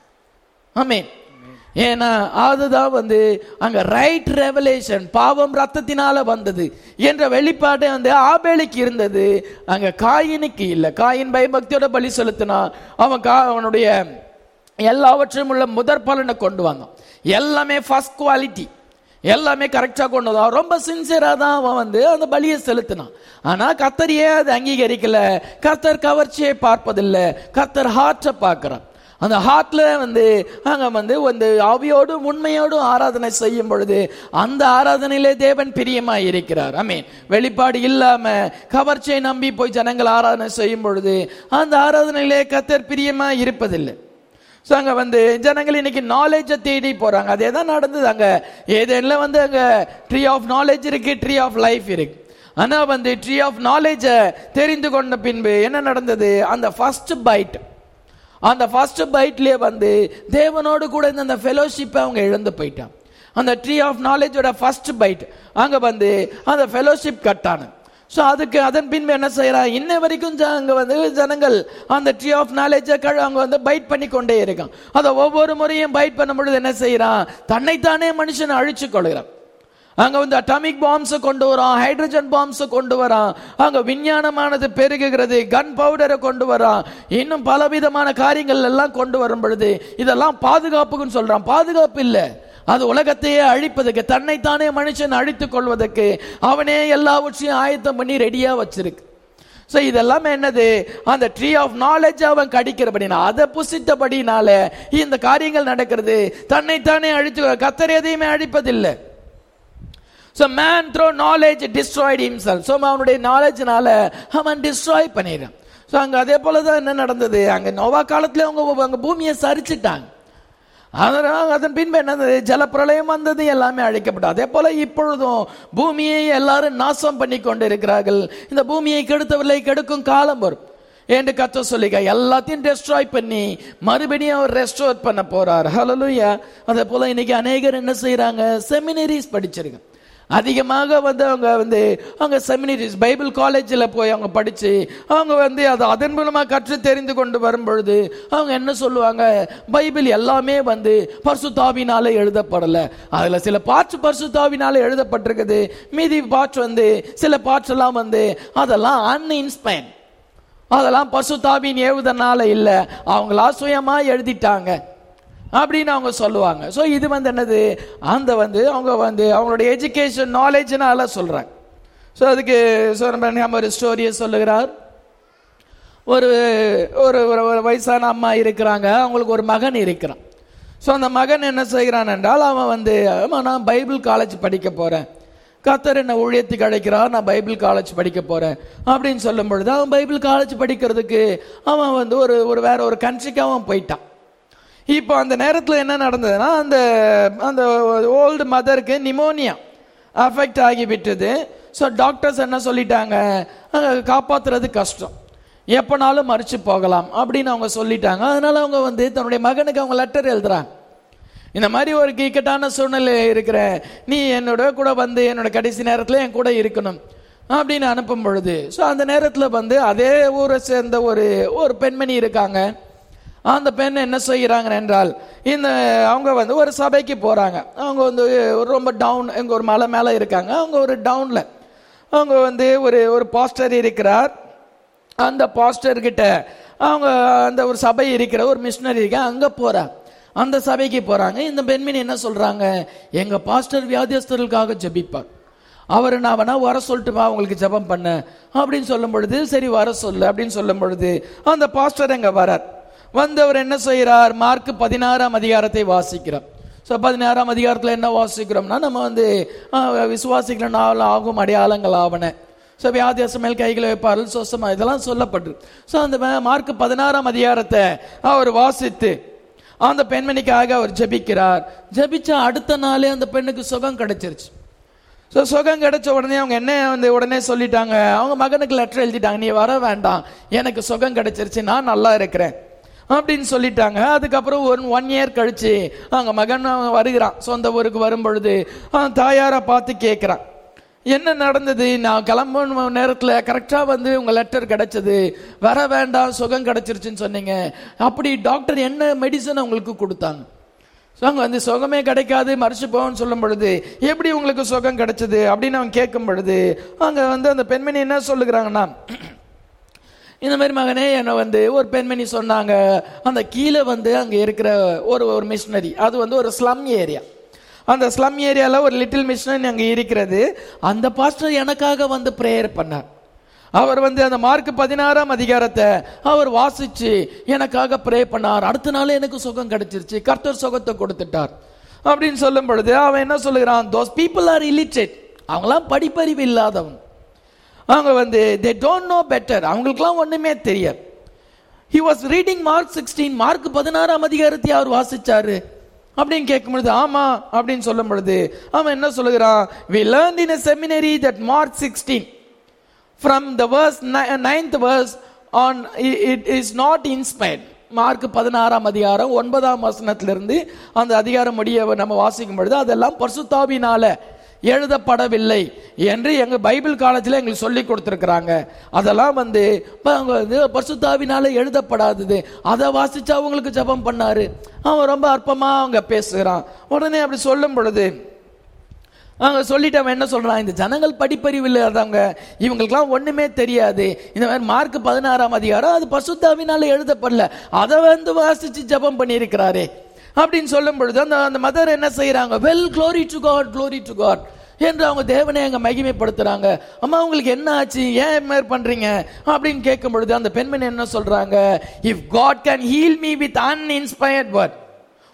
ஆமென் ஏன்னா அதுதான் வந்து அங்க ரைட் ரெவலேஷன் பாவம் ரத்தத்தினால வந்தது என்ற வெளிப்பாடு வந்து ஆபேலுக்கு இருந்தது அங்க காயினுக்கு இல்லை காயின் பயபக்தியோட பலி செலுத்தினா அவன் கா அவனுடைய எல்லாவற்றையும் உள்ள முதற் பலனை கொண்டு வந்தான் எல்லாமே ஃபர்ஸ்ட் குவாலிட்டி எல்லாமே கரெக்டா கொண்டு வந்தான் ரொம்ப சின்சியரா தான் அவன் வந்து அந்த பலியை செலுத்தினான் ஆனா கத்தரையே அது அங்கீகரிக்கல கத்தர் கவர்ச்சியை பார்ப்பதில்லை கத்தர் ஹார்ட்டை பார்க்கிறான் அந்த ஹார்ட்ல வந்து அங்க வந்து வந்து ஆவியோடும் உண்மையோடும் ஆராதனை செய்யும் பொழுது அந்த ஆராதனையிலே தேவன் பிரியமா இருக்கிறார் அமீன் வெளிப்பாடு இல்லாம கவர்ச்சியை நம்பி போய் ஜனங்கள் ஆராதனை செய்யும் பொழுது அந்த ஆராதனையிலே கத்தர் பிரியமா இருப்பதில்லை ஸோ அங்கே வந்து ஜனங்கள் இன்னைக்கு நாலேஜை தேடி போறாங்க அதே தான் நடந்தது அங்க ஏதேன்ல வந்து அங்க ட்ரீ ஆஃப் நாலேஜ் இருக்கு ட்ரீ ஆஃப் லைஃப் இருக்கு ஆனா வந்து ட்ரீ ஆஃப் நாலேஜை தெரிந்து கொண்ட பின்பு என்ன நடந்தது அந்த ஃபர்ஸ்ட் பைட் அந்த ஃபர்ஸ்ட் பைட்லயே வந்து தேவனோடு கூட இருந்த அந்த ஃபெலோஷிப்பை அவங்க இழந்து போயிட்டான் அந்த ட்ரீ ஆஃப் நாலேஜோட ஃபர்ஸ்ட் பைட் அங்க வந்து அந்த ஃபெலோஷிப் கட்டானு ஸோ அதுக்கு அதன் பின்பு என்ன செய்யறான் இன்ன வரைக்கும் ஜ- அங்க வந்து ஜனங்கள் அந்த ட்ரீ ஆஃப் நாலேஜை அவங்க வந்து பைட் பண்ணி கொண்டே இருக்கான் அதை ஒவ்வொரு முறையும் பைட் பண்ணும் பொழுது என்ன செய்யறான் தன்னைத்தானே மனுஷன் அழிச்சு கொள்கிறான் அங்க வந்து அட்டாமிக் பாம்ஸ் கொண்டு வரான் ஹைட்ரஜன் பாம்ஸ் கொண்டு வரான் அங்க விஞ்ஞானமானது பெருகுகிறது கன் பவுடரை கொண்டு வரான் இன்னும் பலவிதமான காரியங்கள் எல்லாம் கொண்டு வரும் பொழுது இதெல்லாம் பாதுகாப்புக்குன்னு சொல்றான் பாதுகாப்பு இல்ல அது உலகத்தையே அழிப்பதற்கு தன்னைத்தானே மனுஷன் அழித்துக் கொள்வதற்கு அவனே எல்லாவற்றையும் ஆயத்தம் பண்ணி ரெடியா வச்சிருக்கு ஸோ இதெல்லாம் என்னது அந்த ட்ரீ ஆஃப் நாலேஜ் அவன் கடிக்கிறபடினா அதை புசித்தபடினால இந்த காரியங்கள் நடக்கிறது தன்னைத்தானே அழித்து கத்தர் எதையுமே அழிப்பதில்லை so man through knowledge destroyed himself so அவனுடைய நாலேஜ்னால அவன் டிஸ்ட்ராய் பண்ணிடுறான் ஸோ அங்க அதே போல தான் என்ன நடந்தது அங்க நோவா காலத்துல அவங்க அங்க பூமியை சரிச்சிட்டாங்க அதனால் அதன் பின்பு என்னது ஜலப்பிரளயம் வந்தது எல்லாமே அழிக்கப்பட்டது அதே போல இப்பொழுதும் பூமியை எல்லாரும் நாசம் பண்ணி கொண்டு இருக்கிறார்கள் இந்த பூமியை கெடுத்தவர்களை கெடுக்கும் காலம் வரும் என்று கத்த சொல்லிக்க எல்லாத்தையும் டெஸ்ட்ராய் பண்ணி மறுபடியும் அவர் ரெஸ்டோர் பண்ண போறார் ஹalleluya அதே போல இன்னைக்கு அநேகர் என்ன செய்றாங்க செமினரிஸ் படிச்சிருக்காங்க அதிகமாக வந்து அவங்க வந்து அவங்க செமினரிஸ் பைபிள் காலேஜில் போய் அவங்க படித்து அவங்க வந்து அதை அதன் மூலமாக கற்று தெரிந்து கொண்டு வரும் பொழுது அவங்க என்ன சொல்லுவாங்க பைபிள் எல்லாமே வந்து பர்சுத்தாவினால எழுதப்படலை அதில் சில பார்ட்ஸ் பர்சுத்தாவினால எழுதப்பட்டிருக்குது மீதி பார்ட்ஸ் வந்து சில பார்ட்ஸ் எல்லாம் வந்து அதெல்லாம் அன்இன்ஸ்பயர்ட் அதெல்லாம் பசுதாபின் ஏவுதனால இல்ல அவங்களா சுயமா எழுதிட்டாங்க அப்படின்னு அவங்க சொல்லுவாங்க ஸோ இது வந்து என்னது அந்த வந்து அவங்க வந்து அவங்களுடைய எஜுகேஷன் நாலேஜ்னால சொல்றாங்க ஸோ அதுக்கு சோரம்பரம் ஒரு ஸ்டோரியை சொல்லுகிறார் ஒரு ஒரு ஒரு ஒரு வயசான அம்மா இருக்கிறாங்க அவங்களுக்கு ஒரு மகன் இருக்கிறான் ஸோ அந்த மகன் என்ன செய்கிறான் என்றால் அவன் வந்து "அம்மா, நான் பைபிள் காலேஜ் படிக்க போறேன் கத்தர் என்ன ஊழியத்துக்கு அழைக்கிறார் நான் பைபிள் காலேஜ் படிக்க போறேன் அப்படின்னு சொல்லும் பொழுது அவன் பைபிள் காலேஜ் படிக்கிறதுக்கு அவன் வந்து ஒரு ஒரு வேற ஒரு கண்ட்ரிக்கு அவன் போயிட்டான் இப்போ அந்த நேரத்தில் என்ன நடந்ததுன்னா அந்த அந்த ஓல்டு மதருக்கு நிமோனியா அஃபெக்ட் ஆகி விட்டது ஸோ டாக்டர்ஸ் என்ன சொல்லிட்டாங்க அஹ், காப்பாத்துறது கஷ்டம் எப்போனாலும் மறிச்சு போகலாம் அப்படின்னு அவங்க சொல்லிட்டாங்க அதனால அவங்க வந்து தன்னுடைய மகனுக்கு அவங்க லெட்டர் எழுதுறாங்க இந்த மாதிரி ஒரு இக்கட்டான சூழ்நிலை இருக்கிற நீ என்னோட கூட வந்து என்னோட கடைசி நேரத்தில் என் கூட இருக்கணும் அப்படின்னு அனுப்பும் பொழுது ஸோ அந்த நேரத்தில் வந்து அதே ஊரை சேர்ந்த ஒரு ஒரு பெண்மணி இருக்காங்க அந்த பெண் என்ன செய்கிறாங்க என்றால் இந்த அவங்க வந்து ஒரு சபைக்கு போகிறாங்க அவங்க வந்து ஒரு ரொம்ப டவுன் எங்க ஒரு மலை மேலே இருக்காங்க அவங்க ஒரு டவுனில் அவங்க வந்து ஒரு ஒரு பாஸ்டர் இருக்கிறார் அந்த பாஸ்டர் கிட்ட அவங்க அந்த ஒரு சபை இருக்கிற ஒரு மிஷினரி இருக்க அங்க போறாங்க அந்த சபைக்கு போறாங்க இந்த பெண்மணி என்ன சொல்றாங்க எங்க பாஸ்டர் வியாதியஸ்தர்களுக்காக ஜெபிப்பார் அவர் நான் வேணா வர சொல்லிட்டுமா உங்களுக்கு ஜெபம் பண்ண அப்படின்னு சொல்லும் பொழுது சரி வர சொல்லு அப்படின்னு சொல்லும் பொழுது அந்த பாஸ்டர் அங்க வரார் வந்து அவர் என்ன செய்கிறார் மார்க் பதினாறாம் அதிகாரத்தை வாசிக்கிறார் ஸோ பதினாறாம் அதிகாரத்தில் என்ன வாசிக்கிறோம்னா நம்ம வந்து ஆஹ், விசுவாசிக்கிற நாள் ஆகும் அடையாளங்கள் ஆவன ஸோ வியாதியாசம் மேல் கைகளை வைப்பார்கள் சொசமா இதெல்லாம் சொல்லப்பட்டிருக்கு ஸோ அந்த மா- மார்க் பதினாறாம் அதிகாரத்தை அவர் வாசித்து அந்த பெண்மணிக்காக அவர் ஜெபிக்கிறார் ஜெபிச்ச அடுத்த நாளே அந்த பெண்ணுக்கு சுகம் கிடைச்சிருச்சு ஸோ சுகம் கிடைச்ச உடனே அவங்க என்ன வந்து உடனே சொல்லிட்டாங்க அவங்க மகனுக்கு லெட்டர் எழுதிட்டாங்க நீ வர வேண்டாம் எனக்கு சுகம் கிடைச்சிருச்சு நான் நல்லா இருக்கிறேன் அப்படின்னு சொல்லிட்டாங்க அதுக்கப்புறம் ஒரு ஒன் இயர் கழிச்சு அவங்க மகன் அவன் வருகிறான் சொந்த ஊருக்கு வரும் பொழுது அவன் தாயாரை பார்த்து கேட்குறான் என்ன நடந்தது நான் கிளம்பும் நேரத்தில் கரெக்டாக வந்து உங்கள் லெட்டர் கிடைச்சது வர வேண்டாம் சுகம் கிடைச்சிருச்சுன்னு சொன்னீங்க அப்படி டாக்டர் என்ன மெடிசன் உங்களுக்கு கொடுத்தாங்க ஸோ அங்கே வந்து சுகமே கிடைக்காது மறைச்சு போவோம்னு சொல்லும் பொழுது எப்படி உங்களுக்கு சுகம் கிடைச்சது அப்படின்னு அவன் கேட்கும் பொழுது அங்கே வந்து அந்த பெண்மணி என்ன சொல்லுகிறாங்கன்னா இந்த மாதிரி மகனே என்னை வந்து ஒரு பெண்மணி சொன்னாங்க அந்த கீழே வந்து அங்கே இருக்கிற ஒரு ஒரு மிஷினரி அது வந்து ஒரு ஸ்லம் ஏரியா அந்த ஸ்லம் ஏரியாவில் ஒரு லிட்டில் மிஷினரி அங்கே இருக்கிறது அந்த பாஸ்டர் எனக்காக வந்து ப்ரேயர் பண்ணார் அவர் வந்து அந்த மார்க் பதினாறாம் அதிகாரத்தை அவர் வாசிச்சு எனக்காக ப்ரே பண்ணார் அடுத்த நாள் எனக்கு சுகம் கிடைச்சிருச்சு கர்த்தர் சுகத்தை கொடுத்துட்டார் அப்படின்னு சொல்லும் பொழுது அவன் என்ன சொல்லுகிறான் தோஸ் பீப்புள் ஆர் illiterate அவங்களாம் படிப்பறிவு இல்லாதவங்க அவங்க வந்து தே டோன்ட் நோ பெட்டர் அவங்களுக்குலாம் ஒண்ணுமே தெரியாது he was reading Mark sixteen Mark பதினாறாம் அதிகாரத்தை அவர் வாசிச்சாரு அப்படின்னு கேட்கும் பொழுது ஆமா அப்படின்னு சொல்லும் பொழுது அவன் என்ன சொல்லுகிறான் we learn in a seminary that Mark sixteen from the verse ni- ninth verse on i- it is not inspired Mark பதினாறாம் அதிகாரம் ஒன்பதாம் வசனத்திலிருந்து அந்த அதிகாரம் முடிய நம்ம வாசிக்கும் பொழுது அதெல்லாம் பரிசுத்தாவினால எழுதப்படவில்லை என்று எங்க பைபிள் காலேஜில் எங்களுக்கு சொல்லி கொடுத்துருக்குறாங்க அதெல்லாம் வந்து இப்ப அவங்க வந்து பரிசுத்தாவினால எழுதப்படாதது அதை வாசிச்சு அவங்களுக்கு ஜெபம் பண்ணாரு அவன் ரொம்ப அற்பமா அவங்க பேசுகிறான் உடனே அப்படி சொல்லும் பொழுது அவங்க சொல்லிட்டு அவன் என்ன சொல்றான் இந்த ஜனங்கள் படிப்பறிவு இல்லாதவங்க இவங்களுக்குலாம் ஒண்ணுமே தெரியாது இந்த மாதிரி மார்க் பதினாறாம் அதிகாரம் அது பசுத்தாவினால எழுதப்படல அதை வந்து வாசிச்சு ஜெபம் பண்ணியிருக்கிறாரே அப்படின்னு சொல்லும் பொழுது அந்த அந்த மதர் என்ன செய்யறாங்க well glory to God glory to God என்று அவங்க தேவனை அங்க மகிமைப்படுத்துறாங்க அம்மா உங்களுக்கு என்ன ஆச்சு ஏன் இது மாதிரி பண்றீங்க அப்படின்னு கேட்கும் பொழுது அந்த பெண்மணி என்ன சொல்றாங்க if God can heal me with uninspired word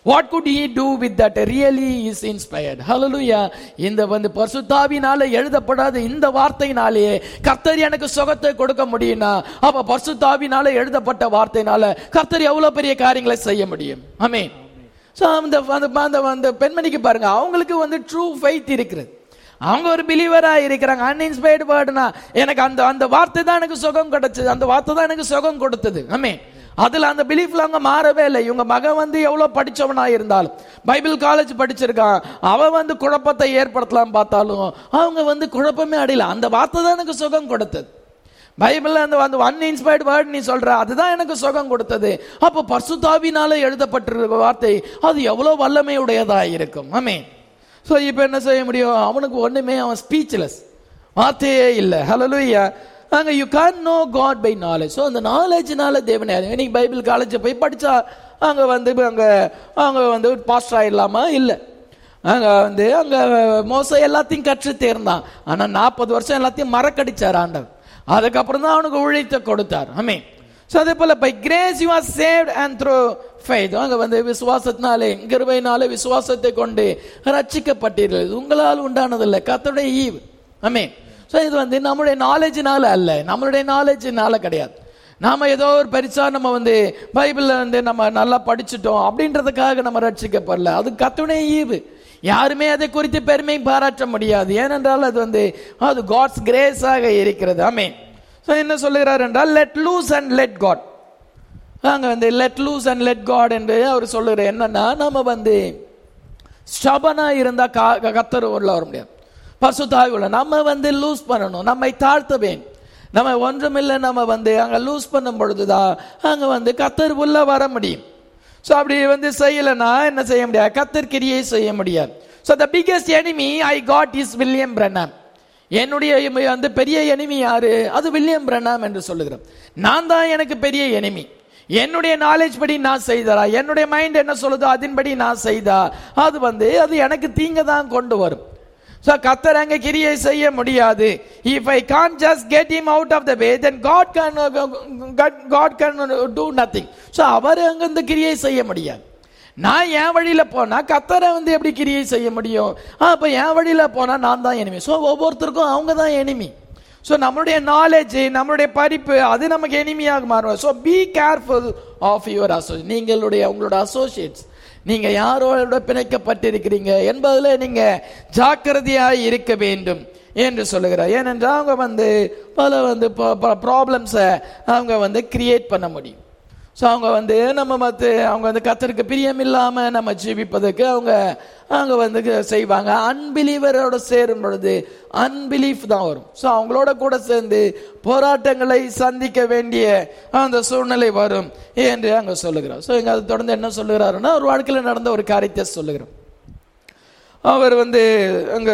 what good he do with that really is inspired hallelujah இந்த வந்து பரிசுத்தாவினால எழுதப்படாத இந்த வார்த்தையினாலேயே கர்த்தர் எனக்கு சுகத்தை கொடுக்க முடியும்னா அப்ப பரிசுத்தாவினால எழுதப்பட்ட வார்த்தையினால கர்த்தர் எவ்வளவு பெரிய காரியங்களை செய்ய முடியும் ஆமென் சோ அந்த அந்த அந்த அந்த பெண்மணிக்கு பாருங்க அவங்களுக்கு வந்து ட்ரூ ஃபெய்த் இருக்குது அவங்க ஒரு பிலீவரா இருக்கிறாங்க அன்இன்ஸ்பயர்டு வேர்டுனா எனக்கு அந்த அந்த வார்த்தை தான் எனக்கு சுகம் கிடைச்சது அந்த வார்த்தை தான் எனக்கு சுகம் கொடுத்தது ஆமே அதுல அந்த பிலீஃப்ல அவங்க மாறவே இல்லை இவங்க மகன் வந்து எவ்வளவு படிச்சவனா இருந்தாலும் பைபிள் காலேஜ் படிச்சிருக்கான் அவன் வந்து குழப்பத்தை ஏற்படுத்தலாம் பார்த்தாலும் அவங்க வந்து குழப்பமே அடையல அந்த வார்த்தை தான் எனக்கு சுகம் கொடுத்தது பைபிள்ல அந்த அந்த ஒன் இன்ஸ்பயர்ட் வேர்ட் நீ சொல்ற அதுதான் எனக்கு சுகம் கொடுத்தது அப்போ பர்சுத்தாவினால எழுதப்பட்டிருக்க வார்த்தை அது எவ்வளவு வல்லமையுடையதா இருக்கும் ஆமே ஸோ இப்போ என்ன செய்ய முடியும் அவனுக்கு ஒண்ணுமே அவன் ஸ்பீச்லெஸ் வார்த்தையே இல்லை ஹலலுயா அங்க you can know God by knowledge so அந்த நாலேஜ்னால தேவனே இன்னைக்கு பைபிள் காலேஜ் போய் படிச்சா அங்க வந்து அங்க அங்க வந்து பாஸ்டர் ஆயிடலாமா இல்லை அங்க வந்து அங்க மோச எல்லாத்தையும் கற்று தேர்ந்தான் ஆனா நாற்பது வருஷம் எல்லாத்தையும் மறக்கடிச்சார் ஆண்டவர் அதுக்கப்புறம் தான் அவனுக்கு உழைத்த கொடுத்தார் ஆமே ஸோ அதே போல by grace you are saved and through faith அங்க வந்து விசுவாசத்தினாலே கிருபையினாலே விசுவாசத்தை கொண்டு ரட்சிக்கப்பட்டீர்கள் இது உங்களால் உண்டானதில்லை கர்த்தருடைய ஈவு ஆமே ஸோ இது வந்து நம்முடைய நாலேஜினால அல்ல நம்மளுடைய நாலேஜினால கிடையாது நாம ஏதோ ஒரு பரிசா நம்ம வந்து பைபிள்ல வந்து நம்ம நல்லா படிச்சுட்டோம் அப்படின்றதுக்காக நம்ம ரட்சிக்கப்படல அது கத்துடைய ஈவு யாருமே அதை குறித்து பெருமை பாராட்ட முடியாது ஏனென்றால் அது வந்து அது காட்ஸ் கிரேஸாக இருக்கிறது ஆமே ஸோ என்ன சொல்லுகிறார் என்றால் let loose and let God அங்க வந்து let loose and let God என்று அவர் சொல்லுகிற என்னன்னா நம்ம வந்து ஸ்டபனா இருந்தா கா- கத்தர் உள்ள வர முடியாது பசுத்தாய் உள்ள நம்ம வந்து லூஸ் பண்ணணும் நம்மை தாழ்த்த வேண்டும் நம்ம ஒன்றுமில்லை நம்ம வந்து அங்க லூஸ் பண்ணும் பொழுதுதான் அங்க வந்து கத்தர் உள்ள வர முடியும் ஸோ அப்படி வந்து செய்யலைன்னா என்ன செய்ய முடியாது கத்தர் கிரியை செய்ய முடியாது so the biggest enemy I God is William Branham என்னுடைய எமி- வந்து பெரிய எனிமி யாரு அது வில்லியம் பிரனாம் என்று சொல்லுகிறோம் நான் தான் எனக்கு பெரிய எனிமி என்னுடைய நாலேஜ் படி நான் செய்தா என்னுடைய மைண்ட் என்ன சொல்லுதோ அதன்படி நான் செய்தா அது வந்து அது எனக்கு தீங்க தான் கொண்டு வரும் ஸோ கத்தர் அங்க கிரியை செய்ய முடியாது if I can just get him out of the way then God can God can do nothing so அவர் அங்க இந்த கிரியை செய்ய முடியாது நான் என் வழியில போனா கத்தரை வந்து எப்படி கிரியை செய்ய முடியும் ஆ, அப்ப என் வழியில போனா நான் தான் எனிமி ஸோ ஒவ்வொருத்தருக்கும் அவங்க தான் எனிமி ஸோ நம்மளுடைய நாலேஜ் நம்மளுடைய படிப்பு அது நமக்கு எனிமியாக மாறும் so be careful of your அசோ நீங்களுடைய உங்களோட அசோசியேட்ஸ் நீங்க யாரோட பிணைக்கப்பட்டிருக்கிறீங்க என்பதுல நீங்க ஜாக்கிரதையாய் இருக்க வேண்டும் என்று சொல்லுகிறார் ஏனென்றால் அவங்க வந்து பல வந்து ப்ராப்ளம்ஸை அவங்க வந்து கிரியேட் பண்ண முடியும் ஸோ அவங்க வந்து நம்ம மற்ற அவங்க வந்து கத்தருக்கு பிரியம் இல்லாம நம்ம ஜீவிப்பதற்கு அவங்க அவங்க வந்து செய்வாங்க அன்பிலீவரோட சேரும் பொழுது அன்பிலீஃப் தான் வரும் ஸோ அவங்களோட கூட சேர்ந்து போராட்டங்களை சந்திக்க வேண்டிய அந்த சூழ்நிலை வரும் என்று அங்க சொல்லுகிறார் ஸோ இங்க அது தொடர்ந்து என்ன சொல்லுகிறாருன்னா ஒரு வாழ்க்கையில் நடந்த ஒரு காரியத்தை சொல்லுகிறோம் அவர் வந்து அங்க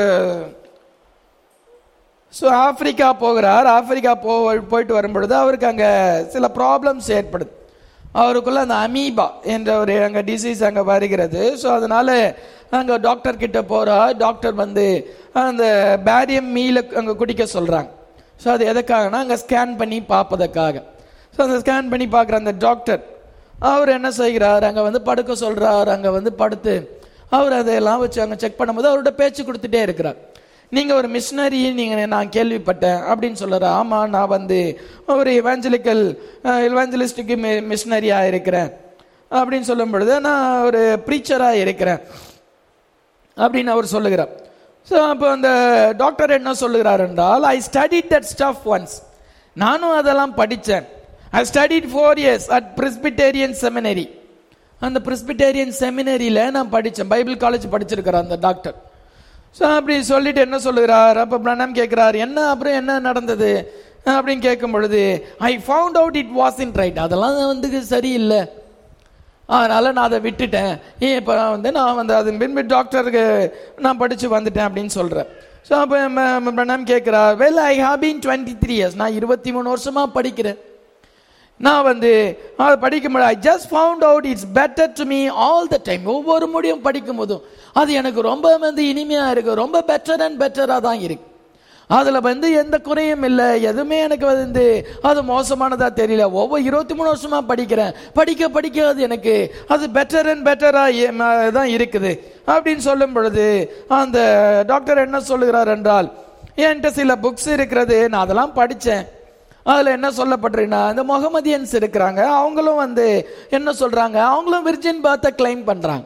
ஸோ ஆப்பிரிக்கா போகிறார் ஆப்பிரிக்கா போ போயிட்டு வரும்பொழுது அவருக்கு அங்கே சில ப்ராப்ளம்ஸ் ஏற்படுது அவருக்குள்ள அந்த அமீபா என்ற ஒரு அங்கே டிசீஸ் அங்கே வருகிறது ஸோ அதனால அங்கே டாக்டர் கிட்ட போறா டாக்டர் வந்து அந்த பேரியம் மீலை அங்கே குடிக்க சொல்றாங்க ஸோ அது எதுக்காகனா அங்கே ஸ்கேன் பண்ணி பார்ப்பதற்காக ஸோ அந்த ஸ்கேன் பண்ணி பார்க்குற அந்த டாக்டர் அவர் என்ன செய்கிறார் அங்கே வந்து படுக்க சொல்றார் அங்கே வந்து படுத்து அவர் அதையெல்லாம் வச்சு அங்கே செக் பண்ணும்போது அவரோட பேச்சு கொடுத்துட்டே இருக்கிறார் நீங்க ஒரு மிஷினரி நீங்க நான் கேள்விப்பட்டேன் அப்படின்னு சொல்றாரு ஆமா நான் வந்து ஒரு இவாஞ்சலிக்கல் இவாஞ்சலிஸ்டுக்கு மிஷினரியா இருக்கிறேன் அப்படின்னு சொல்லும் பொழுது நான் ஒரு ப்ரீச்சரா இருக்கிறேன் அப்படின்னு அவர் சொல்லுகிறார் ஸோ அப்போ அந்த டாக்டர் என்ன சொல்லுகிறார் என்றால் I studied that stuff once நானும் அதெல்லாம் படித்தேன் I studied four years at Presbyterian seminary அந்த பிரிஸ்பிட்டேரியன் செமினரியில் நான் படித்தேன் பைபிள் காலேஜ் படிச்சிருக்கிறேன் அந்த டாக்டர் ஸோ அப்படி சொல்லிட்டு என்ன சொல்லுகிறார் அப்போ பிரணம் கேட்குறார் என்ன அப்புறம் என்ன நடந்தது அப்படின்னு கேட்கும் பொழுது I found out it was in right அதெல்லாம் வந்து சரியில்லை அதனால நான் அதை விட்டுட்டேன் ஏன் இப்போ வந்து நான் வந்து அதன் பின்பு டாக்டருக்கு நான் படித்து வந்துட்டேன் அப்படின்னு சொல்கிறேன் ஸோ அப்போ பிரணம் கேட்குறா well I have been twenty three years நான் இருபத்தி மூணு வருஷமா படிக்கிறேன் நான் வந்து அதை படிக்கும்போது I just found out it's better to me all the time ஒவ்வொரு முடியும் படிக்கும் போதும் அது எனக்கு ரொம்ப வந்து இனிமையா இருக்கு ரொம்ப பெட்டர் அண்ட் பெட்டரா தான் இருக்கு அதுல வந்து எந்த குறையும் இல்லை எதுவுமே எனக்கு வந்து அது மோசமானதா தெரியல ஒவ்வொரு இருபத்தி மூணு வருஷமா படிக்கிறேன் படிக்க படிக்க அது எனக்கு அது பெட்டர் அண்ட் பெட்டரா தான் இருக்குது அப்படின்னு சொல்லும் பொழுது அந்த டாக்டர் என்ன சொல்லுகிறார் என்றால் என்கிட்ட சில புக்ஸ் இருக்கிறது நான் அதெல்லாம் படித்தேன் அதில் என்ன சொல்லப்பட்டிருக்குன்னா இந்த முகமதியன்ஸ் இருக்கிறாங்க அவங்களும் வந்து என்ன சொல்றாங்க அவங்களும் விர்ஜின் பாத்தை கிளைம் பண்றாங்க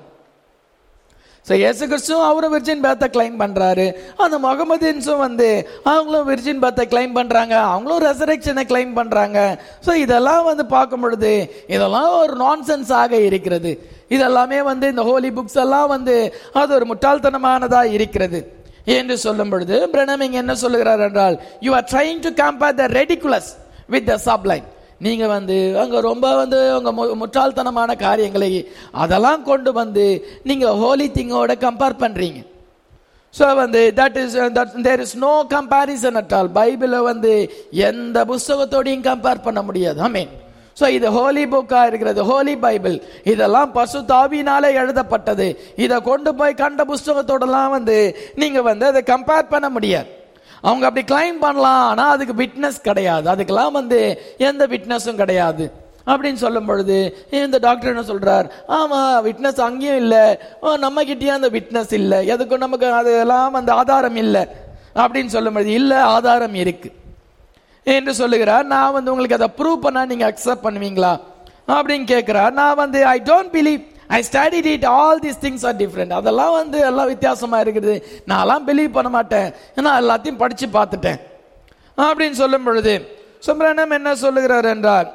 ஸோ இயேசு கிறிஸ்துவும் அவரும் விர்ஜின் பேத்தை கிளைம் பண்றாரு அந்த முகமதியன்ஸும் வந்து அவங்களும் விர்ஜின் பேத்தை கிளைம் பண்றாங்க அவங்களும் ரெசரெக்ஷனை கிளைம் பண்றாங்க ஸோ இதெல்லாம் வந்து பார்க்கும் பொழுது இதெல்லாம் ஒரு நான்சென்ஸ் ஆக இருக்கிறது இதெல்லாமே வந்து இந்த ஹோலி புக்ஸ் எல்லாம் வந்து அது ஒரு முட்டாள்தனமானதா இருக்கிறது என்று சொல்லும் பொழுது பிரணமிங் என்ன சொல்லுகிறார் என்றால் you are trying to compare the ridiculous with the sublime நீங்க வந்து அங்க ரொம்ப வந்து உங்க மு- முட்டாள்தனமான காரியங்களை அதெல்லாம் கொண்டு வந்து நீங்க ஹோலி திங்கோட கம்பேர் பண்றீங்க ஸோ வந்து that is there is no comparison at all பைபிளை வந்து எந்த புஸ்தகத்தோடையும் கம்பேர் பண்ண முடியாது ஆமீன் ஸோ இது ஹோலி புக்கா இருக்கிறது ஹோலி பைபிள் இதெல்லாம் பசு தாவினாலே எழுதப்பட்டது இதை கொண்டு போய் கண்ட புஸ்தகத்தோடலாம் வந்து நீங்க வந்து அதை கம்பேர் பண்ண முடியாது அவங்க அப்படி கிளைம் பண்ணலாம் ஆனா அதுக்கு விட்னஸ் கிடையாது அதுக்கெல்லாம் வந்து எந்த விட்னஸும் கிடையாது அப்படின்னு சொல்லும் பொழுது இந்த டாக்டர் என்ன சொல்றார் ஆமா விட்னஸ் அங்கேயும் இல்லை நம்ம கிட்டயும் அந்த விட்னஸ் இல்லை எதுக்கும் நமக்கு அதெல்லாம் அந்த ஆதாரம் இல்லை அப்படின்னு சொல்லும் பொழுது இல்லை ஆதாரம் இருக்கு என்று சொல்லுகிறார் நான் வந்து உங்களுக்கு அதை ப்ரூவ் பண்ணா நீங்க அக்செப்ட் பண்ணுவீங்களா அப்படின்னு கேட்கிறார் நான் வந்து I don't believe I studied it all these things are different அதெல்லாம் வந்து எல்லாம் வித்தியாசமா இருக்குது நான்லாம் பிலீவ் பண்ண மாட்டேன் ஏன்னா எல்லாத்தையும் படிச்சு பார்த்துட்டேன் அப்படின்னு சொல்லும் பொழுது சுப்ரனம் என்ன சொல்லுகிறார் என்றால்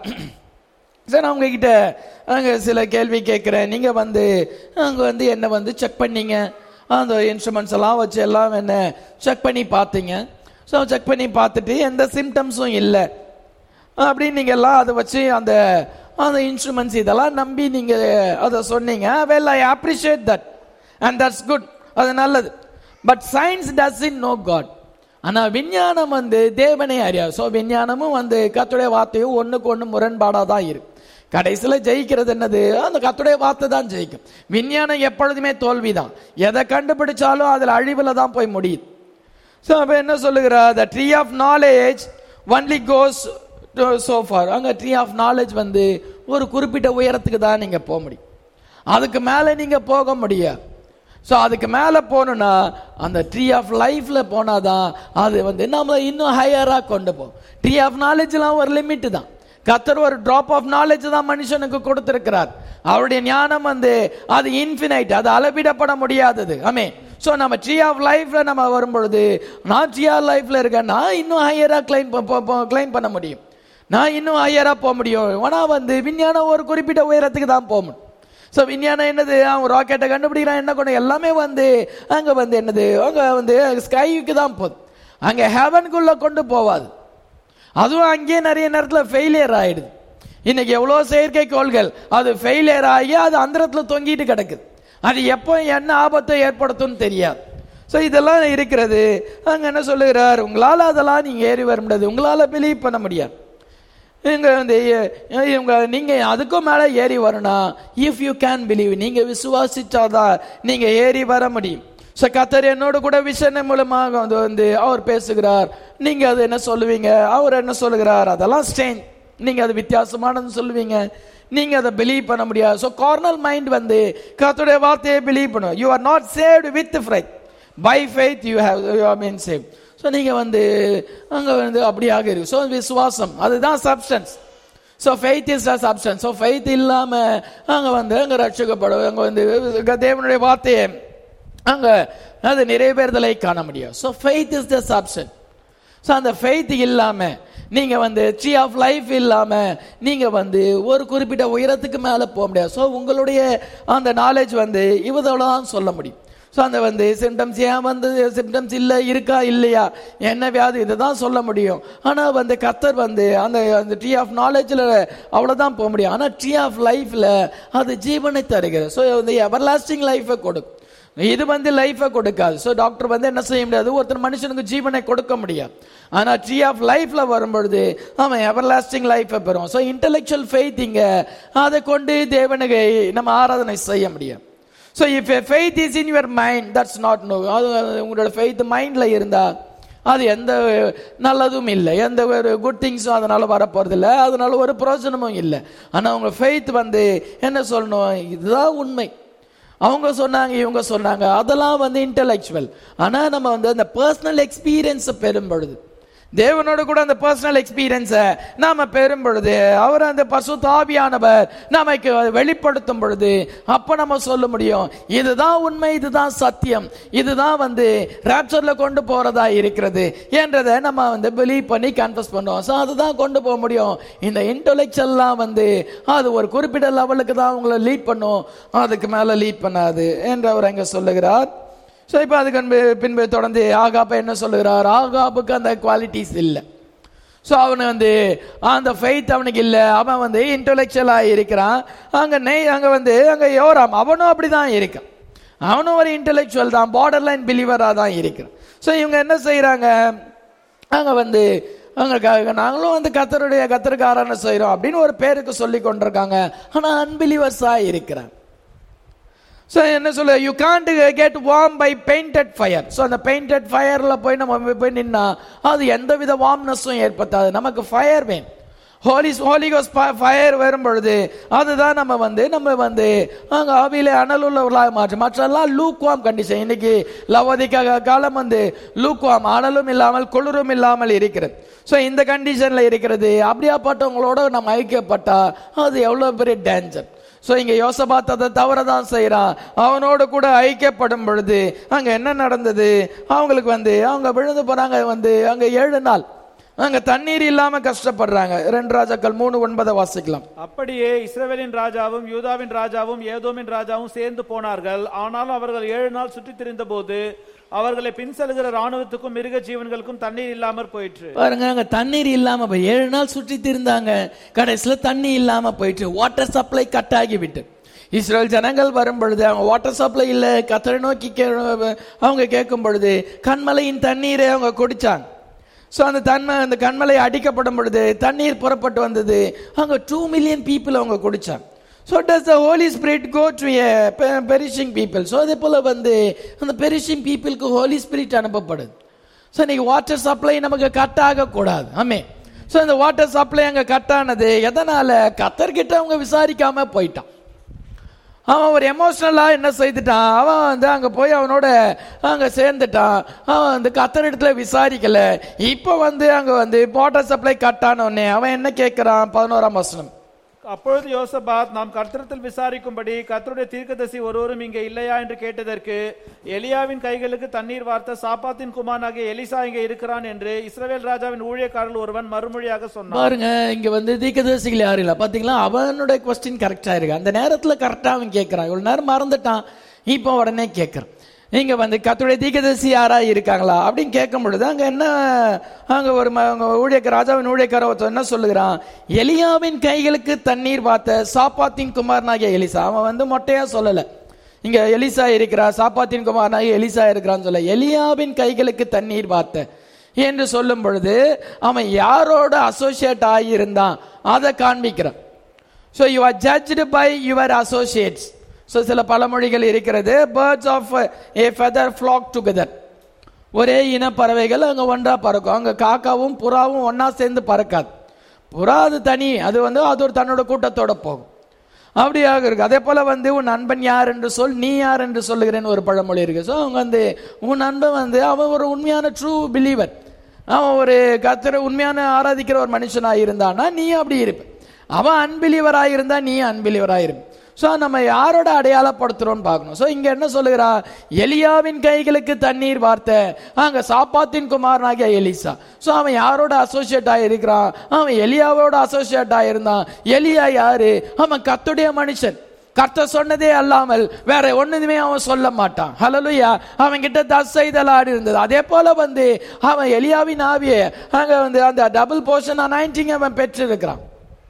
சார் நான் உங்ககிட்ட அங்கே சில கேள்வி கேட்குறேன் நீங்கள் வந்து அங்கே வந்து என்னை வந்து செக் பண்ணீங்க அந்த இன்ஸ்ட்ருமெண்ட்ஸ் எல்லாம் வச்சு எல்லாம் என்ன செக் பண்ணி பார்த்தீங்க ஸோ செக் பண்ணி பார்த்துட்டு எந்த சிம்டம்ஸும் இல்லை அப்படின்னு நீங்கள் எல்லாம் அதை வச்சு அந்த அந்த இன்ஸ்ட்ருமெண்ட்ஸ் இதெல்லாம் நம்பி நீங்கள் அதை சொன்னீங்க well I appreciate that and that's good அது நல்லது but science doesn't know God ஆனா விஞ்ஞானம் வந்து தேவனை அறியாது ஸோ விஞ்ஞானமும் வந்து கத்துடைய வார்த்தையும் ஒண்ணுக்கு ஒண்ணு முரண்பாடா தான் இருக்கு கடைசியில ஜெயிக்கிறது என்னது அந்த கத்துடைய வார்த்தை தான் ஜெயிக்கும் விஞ்ஞானம் எப்பொழுதுமே தோல்விதான் எதை கண்டுபிடிச்சாலும் அதுல அழிவுல தான் போய் முடியுது ஸோ அப்போ என்ன சொல்லுகிறார் the tree of knowledge only goes so far அங்க ட்ரீ ஆஃப் நாலேஜ் வந்து ஒரு குறிப்பிட்ட உயரத்துக்கு தான் நீங்க போக முடியும் அதுக்கு மேல நீங்க போக முடியாது ஸோ அதுக்கு மேல போகணும்னா அந்த ட்ரீ ஆஃப் லைஃப்ல போனாதான் அது வந்து நம்ம இன்னும் ஹையரா கொண்டு போகும் ட்ரீ ஆஃப் நாலேஜ்லாம் ஒரு லிமிட் தான் கத்தர் ஒரு டிராப் ஆஃப் நாலேஜ் தான் மனுஷனுக்கு கொடுத்திருக்கிறார் அவருடைய ஞானம் வந்து அது இன்ஃபினைட் அது அளவிடப்பட முடியாதது ஆமே ஸோ நம்ம ட்ரீ ஆஃப் லைஃப்ல நம்ம வரும்பொழுது நான் ட்ரீ ஆஃப் லைஃப்ல இருக்கேன் நான் இன்னும் ஹையரா கிளைம் கிளைம் பண்ண முடியும் நான் இன்னும் ஹையரா போக முடியும் ஆனா வந்து விஞ்ஞானம் ஒரு குறிப்பிட்ட உயரத்துக்கு தான் போக முடியும் ஸோ விஞ்ஞானம் என்னது அவன் ராக்கெட்டை கண்டுபிடிக்கிறான் என்ன கொண்டு எல்லாமே வந்து அங்க வந்து என்னது அங்க வந்து ஸ்கைக்கு தான் போகுது அங்க ஹெவனுக்குள்ள கொண்டு போவாது அதுவும் அங்கேயே நிறைய நேரத்தில் ஃபெயிலியர் ஆயிடுது இன்னைக்கு எவ்வளோ செயற்கைக்கோள்கள் அது ஃபெயிலியர் ஆகி அது அந்தரத்தில் தொங்கிட்டு கிடக்குது அது எப்போ என்ன ஆபத்தை ஏற்படுத்தும்னு தெரியாது ஸோ இதெல்லாம் இருக்கிறது அங்க என்ன சொல்லுகிறார் உங்களால் அதெல்லாம் நீங்க ஏறி வர முடியாது உங்களால பிலீவ் பண்ண முடியாது இங்க வந்து எ- இவங்க நீங்க அதுக்கும் மேல ஏறி வரணும் இஃப் யூ கேன் பிலீவ் நீங்க விசுவாசிச்சாதான் நீங்க ஏறி வர முடியும் ஸோ கத்தர் என்னோட கூட விஷயம் மூலமாக வந்து வந்து அவர் பேசுகிறார் நீங்க அது என்ன சொல்லுவீங்க அவர் என்ன சொல்லுகிறார் அதெல்லாம் ஸ்டேஞ்ச் நீங்க அது வித்தியாசமானதுன்னு சொல்லுவீங்க நீங்க அதை பிலீவ் பண்ண முடியாது ஸோ கார்னல் மைண்ட் வந்து கத்தருடைய வார்த்தையை பிலீவ் பண்ணும் you are not saved with fright by faith you have you are mean save so நீங்கள் வந்து அங்கே வந்து அப்படியாக இருக்கு ஸோ விசுவாசம் அதுதான் substance so faith is a substance so faith இல்லாமல் அங்கே வந்து அங்கே ரட்சிக்கப்படும் அங்கே வந்து தேவனுடைய வார்த்தையை அங்கே அது நிறைவேறுதலை காண முடியும் so faith is the substance so அந்த ஃபெய்த் இல்லாம நீங்க வந்து ட்ரீ ஆஃப் லைஃப் இல்லாம நீங்க வந்து ஒரு குறிப்பிட்ட உயரத்துக்கு மேல போக முடியாது ஸோ உங்களுடைய அந்த நாலேஜ் வந்து இவதோட தான் சொல்ல முடியும் ஸோ அந்த வந்து சிம்டம்ஸ் ஏன் வந்து சிம்டம்ஸ் இல்லை இருக்கா இல்லையா என்ன வியாதி இதை தான் சொல்ல முடியும் ஆனால் வந்து கத்தர் வந்து அந்த அந்த ட்ரீ ஆஃப் நாலேஜில் அவ்வளோதான் போக முடியும் ஆனால் ட்ரீ ஆஃப் லைஃப்பில் அது ஜீவனை தருகிறது ஸோ வந்து எவர்லாஸ்டிங் லைஃபை கொடுக்கும் இது வந்து லைஃபை கொடுக்காது ஸோ டாக்டர் வந்து என்ன செய்ய முடியாது ஒருத்தர் மனுஷனுக்கு ஜீவனை கொடுக்க முடியாது ஆனா ட்ரீ ஆஃப் லைஃப்ல வரும்பொழுது அவன் எவர்லாஸ்டிங் லைஃபை பெறும் ஸோ இன்டெலெக்சுவல் ஃபெய்த் இங்க அதை கொண்டு தேவனுக்கு நம்ம ஆராதனை செய்ய முடியும் so if faith is in your mind that's not no அது உங்களோட ஃபெய்த் மைண்ட்ல இருந்தா அது எந்த நல்லதும் இல்லை எந்த ஒரு குட் திங்ஸும் அதனால வரப்போறதில்ல அதனால ஒரு பிரயோஜனமும் இல்லை ஆனா அவங்க ஃபெய்த் வந்து என்ன சொல்லணும் இதுதான் உண்மை அவங்க சொன்னாங்க இவங்க சொன்னாங்க அதெல்லாம் வந்து இன்டலெக்சுவல் ஆனா நம்ம வந்து அந்த பர்சனல் எக்ஸ்பீரியன்ஸை பெறும் பொழுது தேவனோட கூட அந்த பர்சனல் எக்ஸ்பீரியன்ஸை நாம பெறும் பொழுது அவர் அந்த பசுதாபியானவர் நமக்கு வெளிப்படுத்தும் பொழுது அப்ப நம்ம சொல்ல முடியும் இதுதான் உண்மை இதுதான் சத்தியம் இதுதான் வந்து ராப்சர்ல கொண்டு போறதா இருக்கிறது என்றதை நம்ம வந்து பிலீவ் பண்ணி கன்ஃபஸ் பண்ணுவோம் ஸோ அதுதான் கொண்டு போக முடியும் இந்த இன்டலெக்சுவல்லாம் வந்து அது ஒரு குறிப்பிட்ட லெவலுக்கு தான் உங்களை லீட் பண்ணும் அதுக்கு மேல லீட் பண்ணாது என்று அவர் அங்க சொல்லுகிறார் ஸோ இப்போ அதுக்கு பின்பு பின்பு தொடர்ந்து ஆகாப்ப என்ன சொல்லுகிறார் ஆகாப்புக்கு அந்த குவாலிட்டிஸ் இல்லை ஸோ அவனு வந்து அந்த ஃபெய்த் அவனுக்கு இல்லை அவன் வந்து இன்டலெக்சுவலாக இருக்கிறான் அங்கே நெய் அங்கே வந்து அங்கே யோராம் அவனும் அப்படி தான் இருக்கான் அவனும் ஒரு இன்டலெக்சுவல் தான் பார்டர் லைன் பிலீவராக தான் இருக்கிறான் ஸோ இவங்க என்ன செய்கிறாங்க அங்கே வந்து அங்க நாங்களும் வந்து கத்தருடைய கத்தருக்காரன்னு செய்கிறோம் அப்படின்னு ஒரு பேருக்கு சொல்லி கொண்டிருக்காங்க ஆனால் அன்பிலீவர்ஸாக இருக்கிறாங்க ஸோ என்ன சொல்ல you can't get warm by painted fire so அந்த பெயிண்டட் ஃபயரில் போய் நம்ம போய் நின்னா அது எந்த வித வார்ம்னஸும் ஏற்படுத்தாது நமக்கு ஃபயர் வேணும் ஹோலி ஹோலிகோஸ் ஃபயர் வரும் பொழுது அதுதான் நம்ம வந்து நம்ம வந்து அங்கே ஆவியில அனலுள்ளவர்களாக மாற்றும் மற்றெல்லாம் லூக்வாம் கண்டிஷன் இன்னைக்கு லவோதிக்க காலம் வந்து லூக்வாம் அனலும் இல்லாமல் குளிரும் இல்லாமல் இருக்கிறது ஸோ இந்த கண்டிஷனில் இருக்கிறது அப்படியாப்பட்டவங்களோட நம்ம ஐக்கியப்பட்டா அது எவ்வளோ பெரிய டேஞ்சர் ஸோ இங்க யோசபாத் அதை தவற தான் செய்கிறான் அவனோடு கூட ஐக்கியப்படும் பொழுது அங்க என்ன நடந்தது அவங்களுக்கு வந்து அவங்க விழுந்து போறாங்க வந்து அங்க ஏழு நாள் அங்க தண்ணீர் இல்லாம கஷ்டப்படுறாங்க ரெண்டு ராஜாக்கள் மூணு ஒன்பதை வாசிக்கலாம் அப்படியே இஸ்ரவேலின் ராஜாவும் யூதாவின் ராஜாவும் ஏதோமின் ராஜாவும் சேர்ந்து போனார்கள் ஆனாலும் அவர்கள் ஏழு நாள் சுற்றித் திரிந்த போது அவர்களை பின் செல்கிற ராணுவத்துக்கும் மிருக ஜீவன்களுக்கும் தண்ணீர் இல்லாமற் போயிற்று பாருங்க அங்க தண்ணீர் இல்லாம போய் ஏழு நாள் சுற்றிட்டு இருந்தாங்க கடைசியில தண்ணி இல்லாம போயிட்டு வாட்டர் சப்ளை கட் ஆகிவிட்டு இஸ்ரேல் ஜனங்கள் வரும் பொழுது அவங்க வாட்டர் சப்ளை இல்ல கத்தரை நோக்கி கே- அவங்க கேட்கும் பொழுது கண்மலையின் தண்ணீரை அவங்க குடிச்சாங்க ஸோ அந்த தன்மை அந்த கண்மலை அடிக்கப்படும் பொழுது தண்ணீர் புறப்பட்டு வந்தது அங்க டூ மில்லியன் பீப்புள் அவங்க குடிச்சாங்க so does the Holy Spirit go to a perishing people so அதே போல் வந்து அந்த பெரிஷிங் பீப்புளுக்கு ஹோலி ஸ்பிரிட் அனுப்பப்படுது ஸோ இன்னைக்கு வாட்டர் சப்ளை நமக்கு கட் ஆகக்கூடாது ஆமே ஸோ இந்த வாட்டர் சப்ளை அங்கே கட் ஆனது எதனால கத்தர்கிட்ட அவங்க விசாரிக்காம போயிட்டான் அவன் ஒரு எமோஷனலா என்ன செய்துட்டான் அவன் வந்து அங்க போய் அவனோட அங்க சேர்ந்துட்டான் அவன் வந்து கத்தர் இடத்துல விசாரிக்கல இப்போ வந்து அங்க வந்து வாட்டர் சப்ளை கட் ஆன உடனே அவன் என்ன கேட்கிறான் பதினோராம் வசனம் அப்பொழுது யோசபாத் நாம் கர்த்தரத்தில் விசாரிக்கும்படி கர்த்தருடைய தீர்க்கதரிசி ஒருவரும் இங்கே இல்லையா என்று கேட்டதற்கு எலியாவின் கைகளுக்கு தண்ணீர் வார்த்த சாப்பாத்தின் குமாரனாகிய எலிசா இங்கே இருக்கிறான் என்று இஸ்ரவேல் ராஜாவின் ஊழியக்காரர்கள் ஒருவன் மறுமொழியாக சொன்னான் பாருங்க இங்க வந்து தீர்க்கதரிசிகள் யாரும் இல்ல பாத்தீங்களா அவனுடைய கொஸ்டின் கரெக்டா இருக்கு அந்த நேரத்துல கரெக்டா அவன் கேட்கறான் இவ்வளவு நேரம் மறந்துட்டான் இப்போ உடனே கேட்கறான் இங்க வந்து கத்துடைய தீர்க்கதரிசி யாரா இருக்காங்களா அப்படின்னு கேட்கும் பொழுது அங்க என்ன அங்க ஒரு ம- அங்க ஊழியக்கார ராஜாவின் ஊழியக்கார ஒருத்தன் என்ன சொல்லுகிறான் எலியாவின் கைகளுக்கு தண்ணீர் பார்த்த சாப்பாத்தின் குமாரனாகிய எலிசா அவன் வந்து மொட்டையா சொல்லல இங்க எலிசா இருக்கிறா சாப்பாத்தின் குமாரனாகிய எலிசா இருக்கிறான்னு சொல்ல எலியாவின் கைகளுக்கு தண்ணீர் பார்த்த என்று சொல்லும் பொழுது அவன் யாரோட அசோசியேட் ஆகியிருந்தான் அதை காண்பிக்கிறான் so you are judged by your associates so சில பழமொழிகள் இருக்கிறது birds of a feather flock together ஒரே இன பறவைகள் அங்கே ஒன்றா பறக்கும் அங்கே காக்காவும் புறாவும் ஒன்றா சேர்ந்து பறக்காது புறா அது தனி அது வந்து அது ஒரு தன்னோட கூட்டத்தோட போகும் அப்படியாக இருக்கு அதே போல வந்து உன் நண்பன் யார் என்று சொல் நீ யார் என்று சொல்லுகிறேன்னு ஒரு பழமொழி இருக்கு ஸோ அவங்க வந்து உன் நண்பன் வந்து அவன் ஒரு உண்மையான ட்ரூ பிலீவர் அவன் ஒரு கத்தரை உண்மையான ஆராதிக்கிற ஒரு மனுஷனாக இருந்தான்னா நீ அப்படி இருப்ப அவன் அன்பிலீவராக இருந்தா நீ அன்பிலீவராக இருப்ப ஸோ நம்ம யாரோட அடையாளப்படுத்துறோம்னு பார்க்கணும் ஸோ இங்க என்ன சொல்லுகிறா எலியாவின் கைகளுக்கு தண்ணீர் வார்த்த அங்க சாப்பாத்தின் குமாரனாகிய எலிசா ஸோ அவன் யாரோட அசோசியேட் ஆயிருக்கிறான் அவன் எலியாவோட அசோசியேட் ஆயிருந்தான் எலியா யாரு அவன் கத்துடைய மனுஷன் கர்த்தர் சொன்னதே அல்லாமல் வேற ஒண்ணுமே அவன் சொல்ல மாட்டான் ஹalleluya அவன் கிட்ட தசைதல் ஆடி இருந்தது அதே போல வந்து அவன் எலியாவின் ஆவியை அங்க வந்து அந்த டபுள் போர்ஷன் அனாயிண்டிங் அவன் பெற்றிருக்கிறான்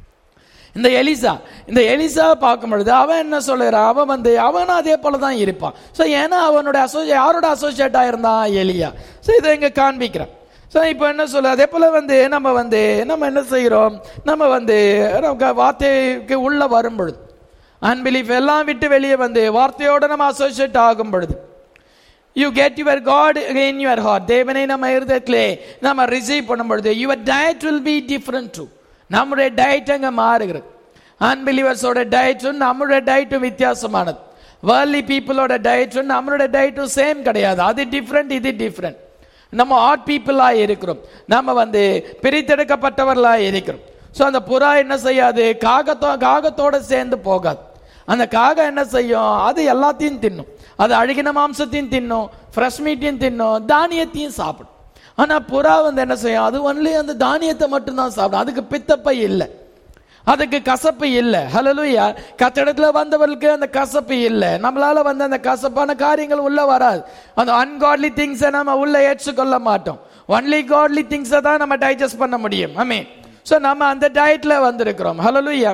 இந்த எலிசா இந்த எலிசா பார்க்கும் பொழுது அவன் என்ன சொல்லுறான் அவன் வந்து அவன் அதே போல தான் இருப்பான் ஸோ ஏன்னா அவனோட அசோசியே யாரோட அசோசியேட் ஆயிருந்தான் எலியா ஸோ இதை இங்க காண்பிக்கிறான் ஸோ இப்போ என்ன சொல்ல அதே போல வந்து நம்ம வந்து நம்ம என்ன செய்கிறோம் நம்ம வந்து நமக்கு வார்த்தைக்கு உள்ள வரும் பொழுது அன்பிலீஃப் எல்லாம் விட்டு வெளியே வந்து வார்த்தையோட நம்ம அசோசியேட் ஆகும் பொழுது you get your God in your heart தேவனை நம்ம இருதயத்திலே நம்ம ரிசீவ் பண்ணும் பொழுது your diet will be different to நம்முடைய டயட் அங்கே மாறுகிறது அன்பிலீவர்ஸோட டயட்டும் நம்மளுடைய டயட்டும் வித்தியாசமானது வேர்லி பீப்புளோட டயட்டும் நம்மளோட டயட்டும் சேம் கிடையாது அது டிஃப்ரெண்ட் இது டிஃப்ரெண்ட் நம்ம ஆட் பீப்புளாக இருக்கிறோம் நம்ம வந்து பிரித்தெடுக்கப்பட்டவர்களாக இருக்கிறோம் ஸோ அந்த புறா என்ன செய்யாது காகத்தோ காகத்தோட சேர்ந்து போகாது அந்த காகம் என்ன செய்யும் அது எல்லாத்தையும் தின்னும் அது அழுகின மாம்சத்தையும் தின்னும் ஃப்ரெஷ் மீட்டையும் தின்னும் தானியத்தையும் சாப்பிடும் ஆனால் புறா வந்து என்ன செய்யும் அது ஒன்லி அந்த தானியத்தை மட்டும்தான் சாப்பிடும் அதுக்கு பித்தப்பை இல்லை அதுக்கு கசப்பு இல்லை ஹலலுயா கத்தடத்துல வந்தவர்களுக்கு அந்த கசப்பு இல்லை நம்மளால வந்து அந்த கசப்பான காரியங்கள் உள்ள வராது அந்த அன்காட்லி திங்ஸை நம்ம உள்ள ஏற்றுக்கொள்ள மாட்டோம் ஒன்லி காட்லி திங்ஸை தான் நம்ம டைஜஸ்ட் பண்ண முடியும் ஆமே ஸோ நம்ம அந்த டயட்ல வந்திருக்கிறோம் ஹலலுயா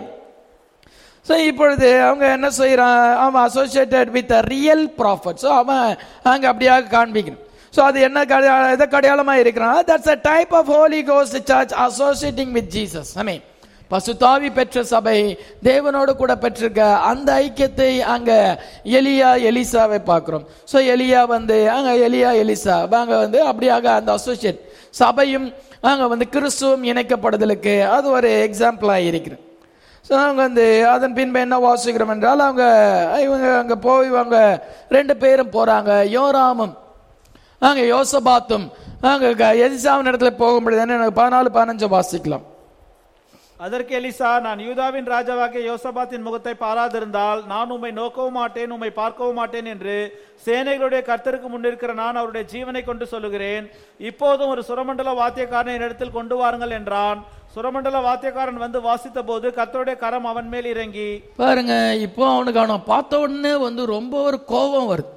ஸோ இப்பொழுது அவங்க என்ன செய்யறான் அவன் associated with real prophet so அவன் அங்கே அப்படியாக காண்பிக்கணும் ஸோ அது என்ன கடையாள எதை கடையாளமாக இருக்கிறான் that's a type of Holy கோஸ் church associating with Jesus I mean பசுத்தாவி பெற்ற சபை தேவனோடு கூட பெற்றிருக்க அந்த ஐக்கியத்தை அங்க எலியா எலிசாவை பார்க்கிறோம் ஸோ எலியா வந்து அங்க எலியா எலிசா அங்க வந்து அப்படியாக அந்த அசோசியேட் சபையும் அங்க வந்து கிறிஸ்துவும் இணைக்கப்படுதலுக்கு அது ஒரு எக்ஸாம்பிளா இருக்கிறது ஸோ அவங்க வந்து அதன் பின்பு என்ன வாசிக்கிறோம் என்றால் அவங்க இவங்க அங்கே போய் இவங்க ரெண்டு பேரும் போறாங்க யோராமும் அங்கே யோசபாத்தும் அங்கே எதிசாவின் இடத்துல போகும்பொழுது என்ன எனக்கு பதினாலு பதினஞ்சு வாசிக்கலாம் அதற்கு எலிசா நான் யூதாவின் ராஜாவாகிய யோசபாத்தின் முகத்தை பாராதிருந்தால் நான் உம்மை நோக்கவும் மாட்டேன் உம்மை பார்க்கவும் மாட்டேன் என்று சேனைகளுடைய கர்த்தருக்கு முன்னிருக்கிற நான் அவருடைய ஜீவனை கொண்டு சொல்லுகிறேன் இப்போதும் ஒரு சுரமண்டல வாத்தியக்காரனை என்னிடத்தில் கொண்டு வாருங்கள் என்றான் சுரமண்டல வாத்தியக்காரன் வந்து வாசித்த போது கர்த்தருடைய கரம் அவன் மேல் இறங்கி பாருங்க இப்போ அவனுக்கு அவனை பார்த்த உடனே வந்து ரொம்ப ஒரு கோபம் வருது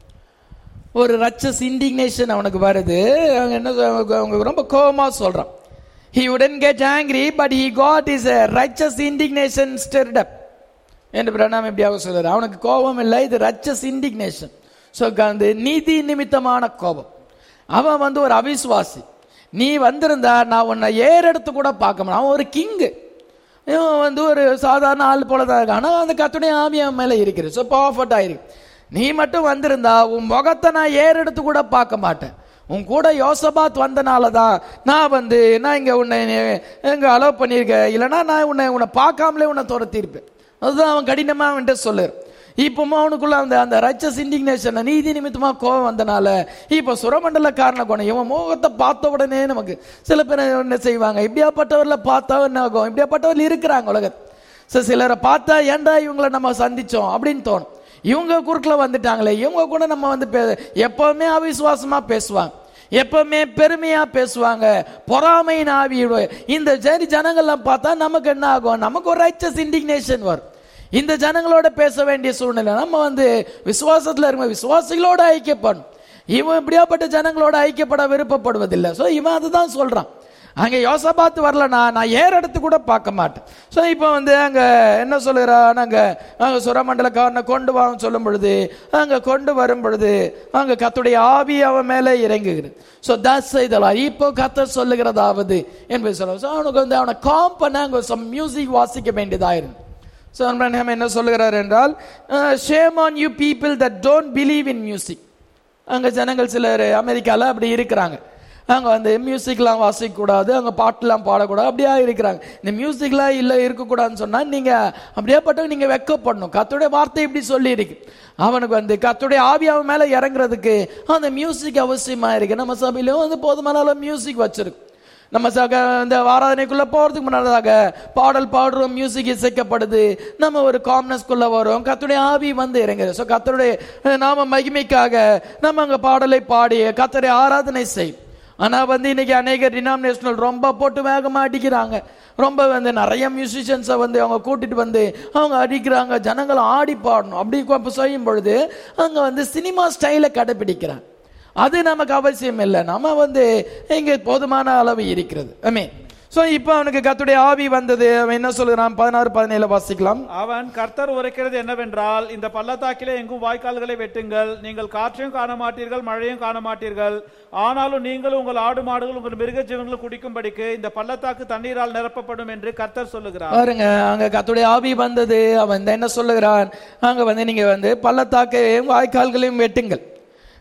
ஒரு ரச்சஸ் இண்டிக்னேஷன் அவனுக்கு வருது அவங்க என்ன சொல்றாங்க, அவங்க ரொம்ப கோபமா சொல்றான் he wouldn't get angry but he got his uh, righteous indignation stirred up என்று பிரணாம் எப்படியாக சொல்றாரு அவனுக்கு கோபம் இல்லை இது ரச்சஸ் இண்டிக்னேஷன் ஸோ அந்த நீதி நிமித்தமான கோபம் அவன் வந்து ஒரு அவிசுவாசி நீ வந்திருந்தா நான் உன்னை ஏறெடுத்து கூட பார்க்க மாட்டேன் அவன் ஒரு கிங்கு இவன் வந்து ஒரு சாதாரண ஆள் போல தான் இருக்கான் ஆனால் அந்த கத்துடைய ஆவி அவன் மேலே இருக்குது ஸோ பவர்ஃபுட் ஆயிருக்கு நீ மட்டும் வந்திருந்தா உன் முகத்தை நான் ஏறெடுத்து கூட பார்க்க மாட்டேன் உன் கூட யோசபாத் வந்தனால தான் நான் வந்து நான் இங்கே உன்னை இங்கே அலோவ் பண்ணியிருக்கேன் இல்லைன்னா நான் உன்னை உன்னை பார்க்காமலே உன்னை துரத்திருப்பேன் அதுதான் அவன் கடினமாக அவன்கிட்ட சொல்லுற இப்பவும் அவனுக்குள்ள அந்த அந்த ரச்சஸ் இண்டிக்னேஷன் நீதி நிமித்தமா கோபம் வந்தனால இப்போ சுரமண்டல காரண குணம் இவன் மோகத்தை பார்த்த உடனே நமக்கு சில பேர் என்ன செய்வாங்க இப்படியாப்பட்டவர்ல பார்த்தா என்ன ஆகும் இப்படியாப்பட்டவர்கள் இருக்கிறாங்க உலகத்தில் ஸோ சிலரை பார்த்தா ஏன்டா இவங்களை நம்ம சந்திச்சோம் அப்படின்னு தோணும் இவங்க குறுக்கில் வந்துட்டாங்களே இவங்க கூட நம்ம வந்து பே- எப்பவுமே அவிசுவாசமா பேசுவாங்க எப்பவுமே பெருமையா பேசுவாங்க பொறாமையின் ஆவியோட இந்த சரி ஜனங்கள்லாம் பார்த்தா நமக்கு என்ன ஆகும் நமக்கு ஒரு ரைச்சஸ் இண்டிக்னேஷன் வரும் இந்த ஜனங்களோட பேச வேண்டிய சூழ்நிலை நம்ம வந்து விசுவாசத்துல இருக்க விசுவாசிகளோட ஐக்கியப்படணும் இவன் இப்படியாப்பட்ட ஜனங்களோட ஐக்கியப்பட விருப்பப்படுவதில்லை ஸோ இவன் அதுதான் சொல்றான் அங்கே யோசபாத்து வரலனா நான் ஏறெடுத்து கூட பார்க்க மாட்டேன் ஸோ இப்போ வந்து அங்கே என்ன சொல்லுகிறான் அங்கே அங்கே சுரமண்டலக்காரனை கொண்டு வாங்க சொல்லும் பொழுது அங்கே கொண்டு வரும் பொழுது அங்கே கத்துடைய ஆவி அவன் மேலே இறங்குகிறது ஸோ தஸ் செய்தலாம் இப்போ கத்த சொல்லுகிறதாவது என்பது சொல்ல ஸோ அவனுக்கு வந்து அவனை காம் பண்ண அங்கே சம் மியூசிக் வாசிக்க வேண்டியதாயிருந்து ஸோ அப்ரஹாம் என்ன சொல்லுகிறார் என்றால் shame on you people that don't believe in music அங்கே ஜனங்கள் சிலர் அமெரிக்காவில் அப்படி இருக்கிறாங்க அங்கே வந்து மியூசிக்லாம் வாசிக்கக்கூடாது அங்கே பாட்டுலாம் பாடக்கூடாது அப்படியா இருக்கிறாங்க இந்த மியூசிக்லாம் இல்லை இருக்கக்கூடாதுன்னு சொன்னால் நீங்கள் அப்படியே பட்டவங்க நீங்கள் வெக்கப்படணும் கத்துடைய வார்த்தை இப்படி சொல்லி இருக்கு அவனுக்கு வந்து கத்துடைய ஆவி அவன் மேலே இறங்குறதுக்கு அந்த மியூசிக் அவசியமாக இருக்கு நம்ம சபையிலும் வந்து போதுமான அளவு மியூசிக் வச்சிருக்கு நம்ம சக இந்த ஆராதனைக்குள்ள போறதுக்கு முன்னதாக பாடல் பாடுறோம் மியூசிக் இசைக்கப்படுது நம்ம ஒரு காம்னஸ்குள்ள வரோம் கத்துடைய ஆவி வந்து இறங்குது ஸோ கத்தருடைய அஹ், நாம மகிமைக்காக நம்ம அங்க பாடலை பாடி கத்தரை ஆராதனை செய் ஆனா வந்து இன்னைக்கு அநேக டினாமினேஷனல் ரொம்ப போட்டு வேகமா அடிக்கிறாங்க ரொம்ப வந்து நிறைய மியூசிஷியன்ஸை வந்து அவங்க கூட்டிட்டு வந்து அவங்க அடிக்கிறாங்க ஜனங்களை ஆடி பாடணும் அப்படி கொ- செய்யும் பொழுது அங்க வந்து சினிமா ஸ்டைலை கடைபிடிக்கிறாங்க அது நமக்கு அவசியம் இல்லை நம்ம வந்து இங்க போதுமான அளவு இருக்கிறது ஐ ஸோ இப்போ அவனுக்கு கத்துடைய ஆவி வந்தது அவன் என்ன சொல்லுறான் பதினாறு பதினேழு வாசிக்கலாம் அவன் கர்த்தர் உரைக்கிறது என்னவென்றால் இந்த பள்ளத்தாக்கிலே எங்கும் வாய்க்கால்களை வெட்டுங்கள் நீங்கள் காற்றையும் காண மாட்டீர்கள் மழையும் காண மாட்டீர்கள் ஆனாலும் நீங்களும் உங்கள் ஆடு மாடுகள் உங்கள் மிருக ஜீவன்களும் குடிக்கும்படிக்கு இந்த பள்ளத்தாக்கு தண்ணீரால் நிரப்பப்படும் என்று கர்த்தர் சொல்லுகிறார் பாருங்க அங்க கத்துடைய ஆவி வந்தது அவன் இந்த என்ன சொல்லுகிறான் அங்க வந்து நீங்க வந்து பள்ளத்தாக்கையும் வாய்க்கால்களையும் வெட்டுங்கள்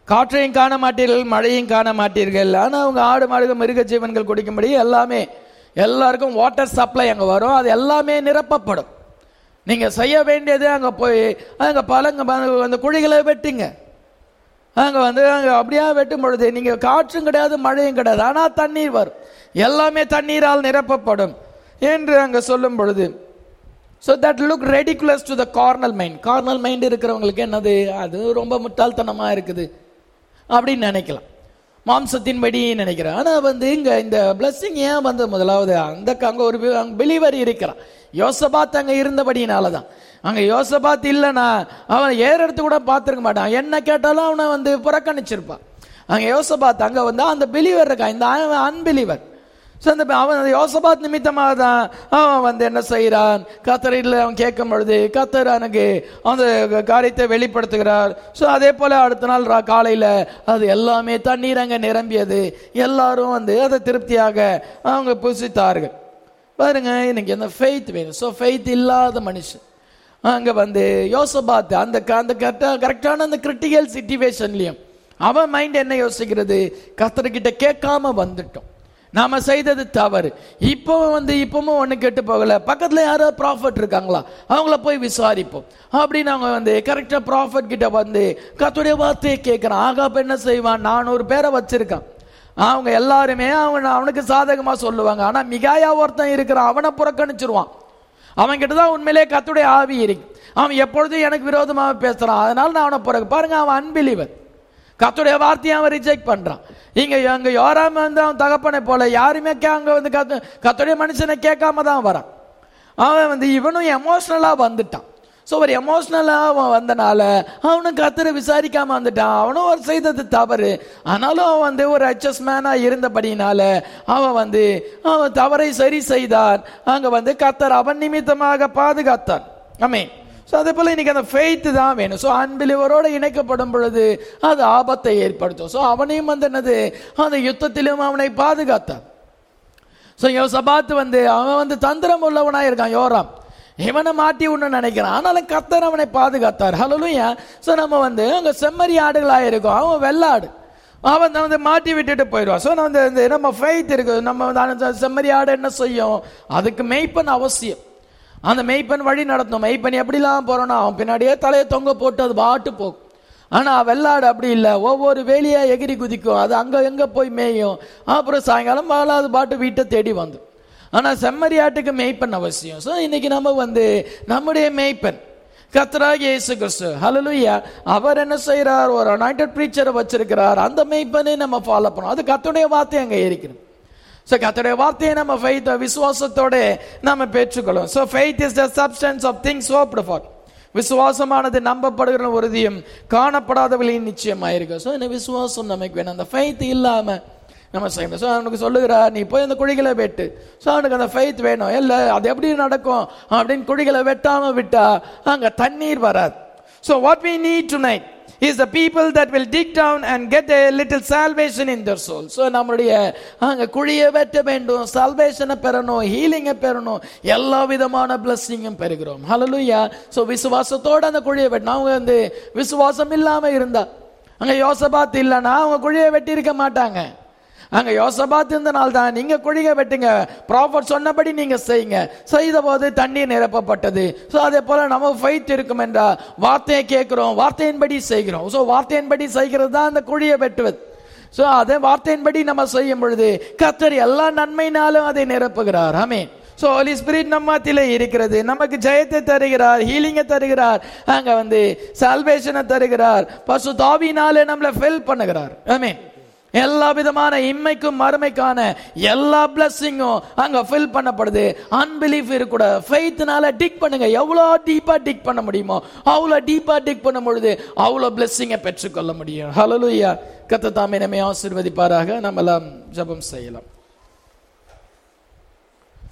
காற்றையும் காண மாட்டீர்கள் மழையும் காண மாட்டீர்கள் ஆனா அவங்க ஆடு மாடுகள் மிருக ஜீவன்கள் குடிக்கும்படி எல்லாமே எல்லாருக்கும் வாட்டர் சப்ளை அங்க வரும் அது எல்லாமே நிரப்பப்படும் நீங்க செய்ய வேண்டியது அங்க போய் அங்க பழங்க அந்த குழிகளை வெட்டுங்க அங்க வந்து அங்க அப்படியே வெட்டும் பொழுது நீங்க காற்றும் கிடையாது மழையும் கிடையாது ஆனா தண்ணீர் வரும் எல்லாமே தண்ணீரால் நிரப்பப்படும் என்று அங்க சொல்லும் பொழுது so that look ridiculous to the carnal mind carnal mind இருக்கிறவங்களுக்கு என்னது அது ரொம்ப முட்டாள்தனமா இருக்குது அப்படின்னு நினைக்கலாம் மாம்சத்தின்படி நினைக்கிறேன் ஆனா வந்து இங்க இந்த blessing ஏன் வந்து முதலாவது அந்த அங்க ஒரு பிலிவர் இருக்கிறான் யோசபாத் அங்க இருந்தபடியினால தான் அங்க யோசபாத் இல்லைன்னா அவன் ஏற எடுத்து கூட பார்த்துருக்க மாட்டான் என்ன கேட்டாலும் அவனை வந்து புறக்கணிச்சிருப்பான் அங்க யோசபாத் அங்க வந்து அந்த பிலிவர் இருக்கான் இந்த அன்பிலிவர் ஸோ அந்த அவன் அந்த யோசபாத் நிமித்தமாக தான் அவன் வந்து என்ன செய்கிறான் கத்தரில் அவன் கேட்கும் பொழுது கத்தர் அவனுக்கு அந்த காரியத்தை வெளிப்படுத்துகிறார் ஸோ அதே போல அடுத்த நாள் ரா- காலையில அது எல்லாமே தண்ணீர் அங்கே நிரம்பியது எல்லாரும் வந்து அதை திருப்தியாக அவங்க புசித்தார்கள் பாருங்க எனக்கு அந்த ஃபெய்த் வேணும் ஸோ ஃபெய்த் இல்லாத மனுஷன் அங்க வந்து யோசபாத் அந்த க- அந்த கரெக்டான அந்த கிரிட்டிக்கல் சுச்சுவேஷன்லயும் அவன் மைண்ட் என்ன யோசிக்கிறது கத்தர்கிட்ட கேட்காம வந்துட்டோம் நாம செய்தது தவறு இப்போ வந்து இப்பவும் ஒண்ணு கெட்டு போகல பக்கத்துல யாராவது ப்ராஃபட் இருக்காங்களா அவங்கள போய் விசாரிப்போம் அப்படின்னு அவங்க வந்து கரெக்டா ப்ராஃபட் கிட்ட வந்து கத்துடைய வார்த்தையை கேட்கிறான் ஆகாப் என்ன செய்வான் நானூறு பேரை வச்சிருக்கான் அவங்க எல்லாருமே அவன் அவனுக்கு சாதகமா சொல்லுவாங்க ஆனா மிகாயா ஒருத்தன் இருக்கிறான் அவனை புறக்கணிச்சிருவான் அவன் கிட்ட தான் உண்மையிலே கத்துடைய ஆவி இருக்கு அவன் எப்பொழுதும் எனக்கு விரோதமாக பேசுறான் அதனால நான் அவனை பிறகு பாருங்க அவன் அன்பிலிவர் கத்துடைய வார்த்தையை அவன் ரிஜெக்ட் பண்றான் இங்க அங்க யோராம வந்து அவன் தகப்பனை போல யாருமே கே- அங்க வந்து கத்து கத்துடைய மனுஷனை கேட்காம தான் வரான் அவன் வந்து இவனும் எமோஷனலா வந்துட்டான் ஸோ ஒரு எமோஷனலா அவன் வந்தனால அவனும் கத்தரை விசாரிக்காம வந்துட்டான் அவனும் ஒரு செய்தது தவறு ஆனாலும் அவன் வந்து ஒரு அச்சஸ் மேனா இருந்தபடினால அவன் வந்து அவன் தவறை சரி செய்தான் அங்க வந்து கத்தர் அவன் நிமித்தமாக பாதுகாத்தான் ஆமென் ஸோ அதே போல இன்னைக்கு அந்த ஃபெய்த் தான் வேணும் ஸோ அன்பிலிவரோட இணைக்கப்படும் பொழுது அது ஆபத்தை ஏற்படுத்தும் ஸோ அவனையும் வந்து என்னது அந்த யுத்தத்திலும் அவனை பாதுகாத்தான் ஸோ யோசபாத் வந்து அவன் வந்து தந்திரம் உள்ளவனா இருக்கான் யோராம் இவனை மாட்டி விடணும்னு நினைக்கிறான் ஆனாலும் கத்தர் அவனை பாதுகாத்தார் ஹலோலுயா ஸோ நம்ம வந்து அங்க செம்மறி ஆடுகளா இருக்கும் அவன் வெள்ளாடு அவன் வந்து மாட்டி விட்டுட்டு போயிடுவான் ஸோ நம்ம வந்து இந்த நம்ம ஃபெய்த் இருக்கு நம்ம வந்து அந்த செம்மறி ஆடு என்ன செய்யும் அதுக்கு மெய்ப்பன் அவசியம் அந்த மெய்ப்பன் வழி நடத்தணும் மெய்ப்பன் எப்படிலாம் போறானோ அவன் பின்னாடியே தலையை தொங்க போட்டு அது பாட்டு போகும் ஆனா வெள்ளாடு அப்படி இல்லை ஒவ்வொரு வேலியா எகிரி குதிக்கும் அது அங்க எங்க போய் மேயும் அப்புறம் சாயங்காலம் மேல அது பாட்டு வீட்டை தேடி வந்துடும் ஆனா செம்மறி ஆட்டுக்கு மேய்ப்பன் அவசியம் ஸோ இன்னைக்கு நம்ம வந்து நம்முடைய மேய்ப்பன் கத்தராக இயேசு கிறிஸ்து ஹalleluya அவர் என்ன செய்றார் ஒரு அனாயிட்டட் ப்ரீச்சரை வச்சிருக்கிறார் அந்த மேய்ப்பனை நம்ம ஃபாலோ பண்ணோம் அது கத்துடைய வார்த்தை அங்க இருக்கிறது ஸோ கத்தருடைய வார்த்தையை நம்ம ஃபெய்த் விசுவாசத்தோட நம்ம பெற்றுக்கொள்ளும் so faith is the substance of things hoped for விசுவாசமானது நம்பப்படுகிற உறுதியும் காணப்படாதவளையும் நிச்சயமாயிருக்கு ஸோ இந்த விசுவாசம் நமக்கு வேணும் அந்த ஃபெய்த் இல்லாம நம்ம செய்யணும் ஸோ அவனுக்கு சொல்லுகிறார் நீ போய் அந்த குழிகளை வெட்டு ஸோ அவனுக்கு அந்த ஃபெய்த் வேணும் இல்லை அது எப்படி நடக்கும் அப்படின்னு குழிகளை வெட்டாம விட்டா அங்க தண்ணீர் வராது so what we need tonight is the people that will dig down and get a little salvation in their soul. So நம்முடைய அங்க குழியை வெட்ட வேண்டும் சால்வேஷனை பெறணும் ஹீலிங்கை பெறணும் எல்லா விதமான பிளஸ்ஸிங்கும் பெறுகிறோம் ஹalleluya ஸோ விசுவாசத்தோட அந்த குழியை வெட்டணும் அவங்க வந்து விசுவாசம் இல்லாம இருந்தா அங்க யோசபாத் இல்லைன்னா அவங்க குழியை வெட்டி இருக்க மாட்டாங்க அங்க யோசபாத் இருந்தனால தான் நீங்க குழிக வெட்டுங்க ப்ராஃபட் சொன்னபடி நீங்க செய்யுங்க செய்த போது தண்ணீர் நிரப்பப்பட்டது ஸோ அதே போல நம்ம ஃபைட் இருக்கும் என்றா வார்த்தையை கேட்கிறோம் வார்த்தையின்படி செய்கிறோம் ஸோ வார்த்தையின்படி செய்கிறது தான் அந்த குழியை வெட்டுவது ஸோ அதே வார்த்தையின்படி நம்ம செய்யும் பொழுது கத்தர் எல்லா நன்மையினாலும் அதை நிரப்புகிறார் ஆமென் ஸோ ஹோலி ஸ்பிரிட் நம்ம மத்தியில இருக்கிறது நமக்கு ஜெயத்தை தருகிறார் ஹீலிங்கை தருகிறார் அங்க வந்து சால்வேஷனை தருகிறார் பசு தாவினாலே நம்மளை ஃபெல் பண்ணுகிறார் ஆமென் எல்லா விதமான இம்மைக்கும் மறுமைக்கான எல்லா பிளஸ்ஸிங்கும் அங்க ஃபில் பண்ணப்படுது அன்பிலீஃப் இருக்கக்கூட ஃபெய்த்னால டிக் பண்ணுங்க எவ்வளோ டீப்பா டிக் பண்ண முடியுமோ அவ்வளோ டீப்பா டிக் பண்ணும் பொழுது அவ்வளோ பிளஸ்ஸிங்கை பெற்றுக்கொள்ள முடியும் ஹalleluya கத்த தாமே நம்மை ஆசீர்வதிப்பாராக நம்ம எல்லாம் ஜெபம் செய்யலாம்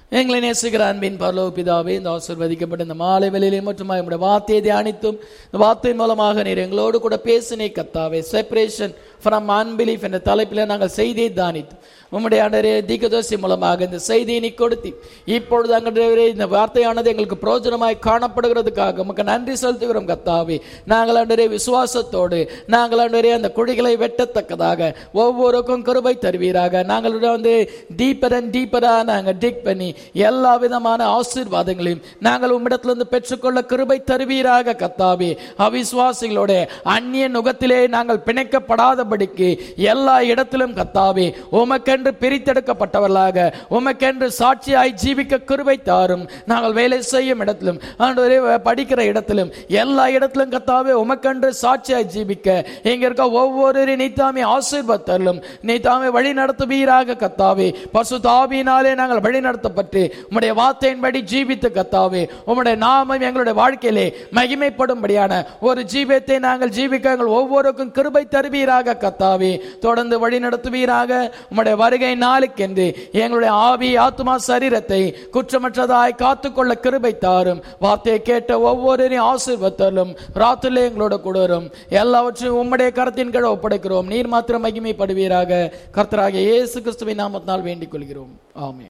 எங்களை நேசிக்கிற அன்பின் பரலோக பிதாவே இந்த ஆசிர்வதிக்கப்பட்ட இந்த மாலை வேளையிலே மற்றும் நம்முடைய வார்த்தையை தியானித்தும் இந்த வார்த்தையின் மூலமாக நீர் எங்களோடு கூட பேசினை கத்தாவே செப்பரேஷன் ஃப்ரம் அன்பிலீஃப் என்ற தலைப்பில் நாங்கள் செய்தியை தானித்து உம்முடைய ஆண்டரே தீகதோசி மூலமாக இந்த செய்தியை நீ கொடுத்தி இப்பொழுது அங்கே இந்த வார்த்தையானது எங்களுக்கு பிரோஜனமாய் காணப்படுகிறதுக்காக உமக்கு நன்றி செலுத்துகிறோம் கத்தாவே நாங்கள் ஆண்டரே விசுவாசத்தோடு நாங்கள் ஆண்டரே அந்த குழிகளை வெட்டத்தக்கதாக ஒவ்வொருக்கும் கிருபை தருவீராக நாங்கள் வந்து டீப்பர் அண்ட் டீப்பரா நாங்கள் டிக் பண்ணி எல்லா விதமான ஆசீர்வாதங்களையும் நாங்கள் உம்மிடத்திலிருந்து பெற்றுக்கொள்ள கிருபை தருவீராக கத்தாவே அவிசுவாசிகளோட அந்நிய நுகத்திலே நாங்கள் பிணைக்கப்படாதபடிக்கு எல்லா இடத்திலும் கத்தாவே உமக்கென்று பிரித்தெடுக்கப்பட்டவர்களாக உமக்கென்று சாட்சியாய் ஜீவிக்க கிருபை தாரும் நாங்கள் வேலை செய்யும் இடத்திலும் ஆண்டவரே படிக்கிற இடத்திலும் எல்லா இடத்திலும் கத்தாவே உமக்கென்று சாட்சியாய் ஜீவிக்க இங்க இருக்க ஒவ்வொரு நீத்தாமே ஆசீர்வத்தரலும் நீத்தாமே வழி நடத்துவீராக கத்தாவே பசு தாவினாலே நாங்கள் வழி நடத்தப்பட்டு உம்முடைய வார்த்தையின்படி ஜீவித்து கத்தாவே உம்முடைய நாமம் எங்களுடைய வாழ்க்கையிலே மகிமைப்படும்படியான ஒரு ஜீவியத்தை நாங்கள் ஜீவிக்க எங்கள் ஒவ்வொருக்கும் கிருபை தருவீராக கத்தாவே தொடர்ந்து வழி நடத்துவீராக உம்முடைய வருகை நாளுக்கென்று எங்களுடைய ஆவி ஆத்மா சரீரத்தை குற்றமற்றதாய் காத்துக்கொள்ள கிருபை தாரும் வார்த்தையை கேட்ட ஒவ்வொருவரையும் ஆசீர்வத்தலும் ராத்திரிலே எங்களோட கூடரும் எல்லாவற்றையும் உம்முடைய கரத்தின் கீழ் ஒப்படைக்கிறோம் நீர் மாத்திரம் மகிமைப்படுவீராக கர்த்தராகிய இயேசு கிறிஸ்துவின் நாமத்தினால் வேண்டிக் கொள்கிறோம் ஆமென்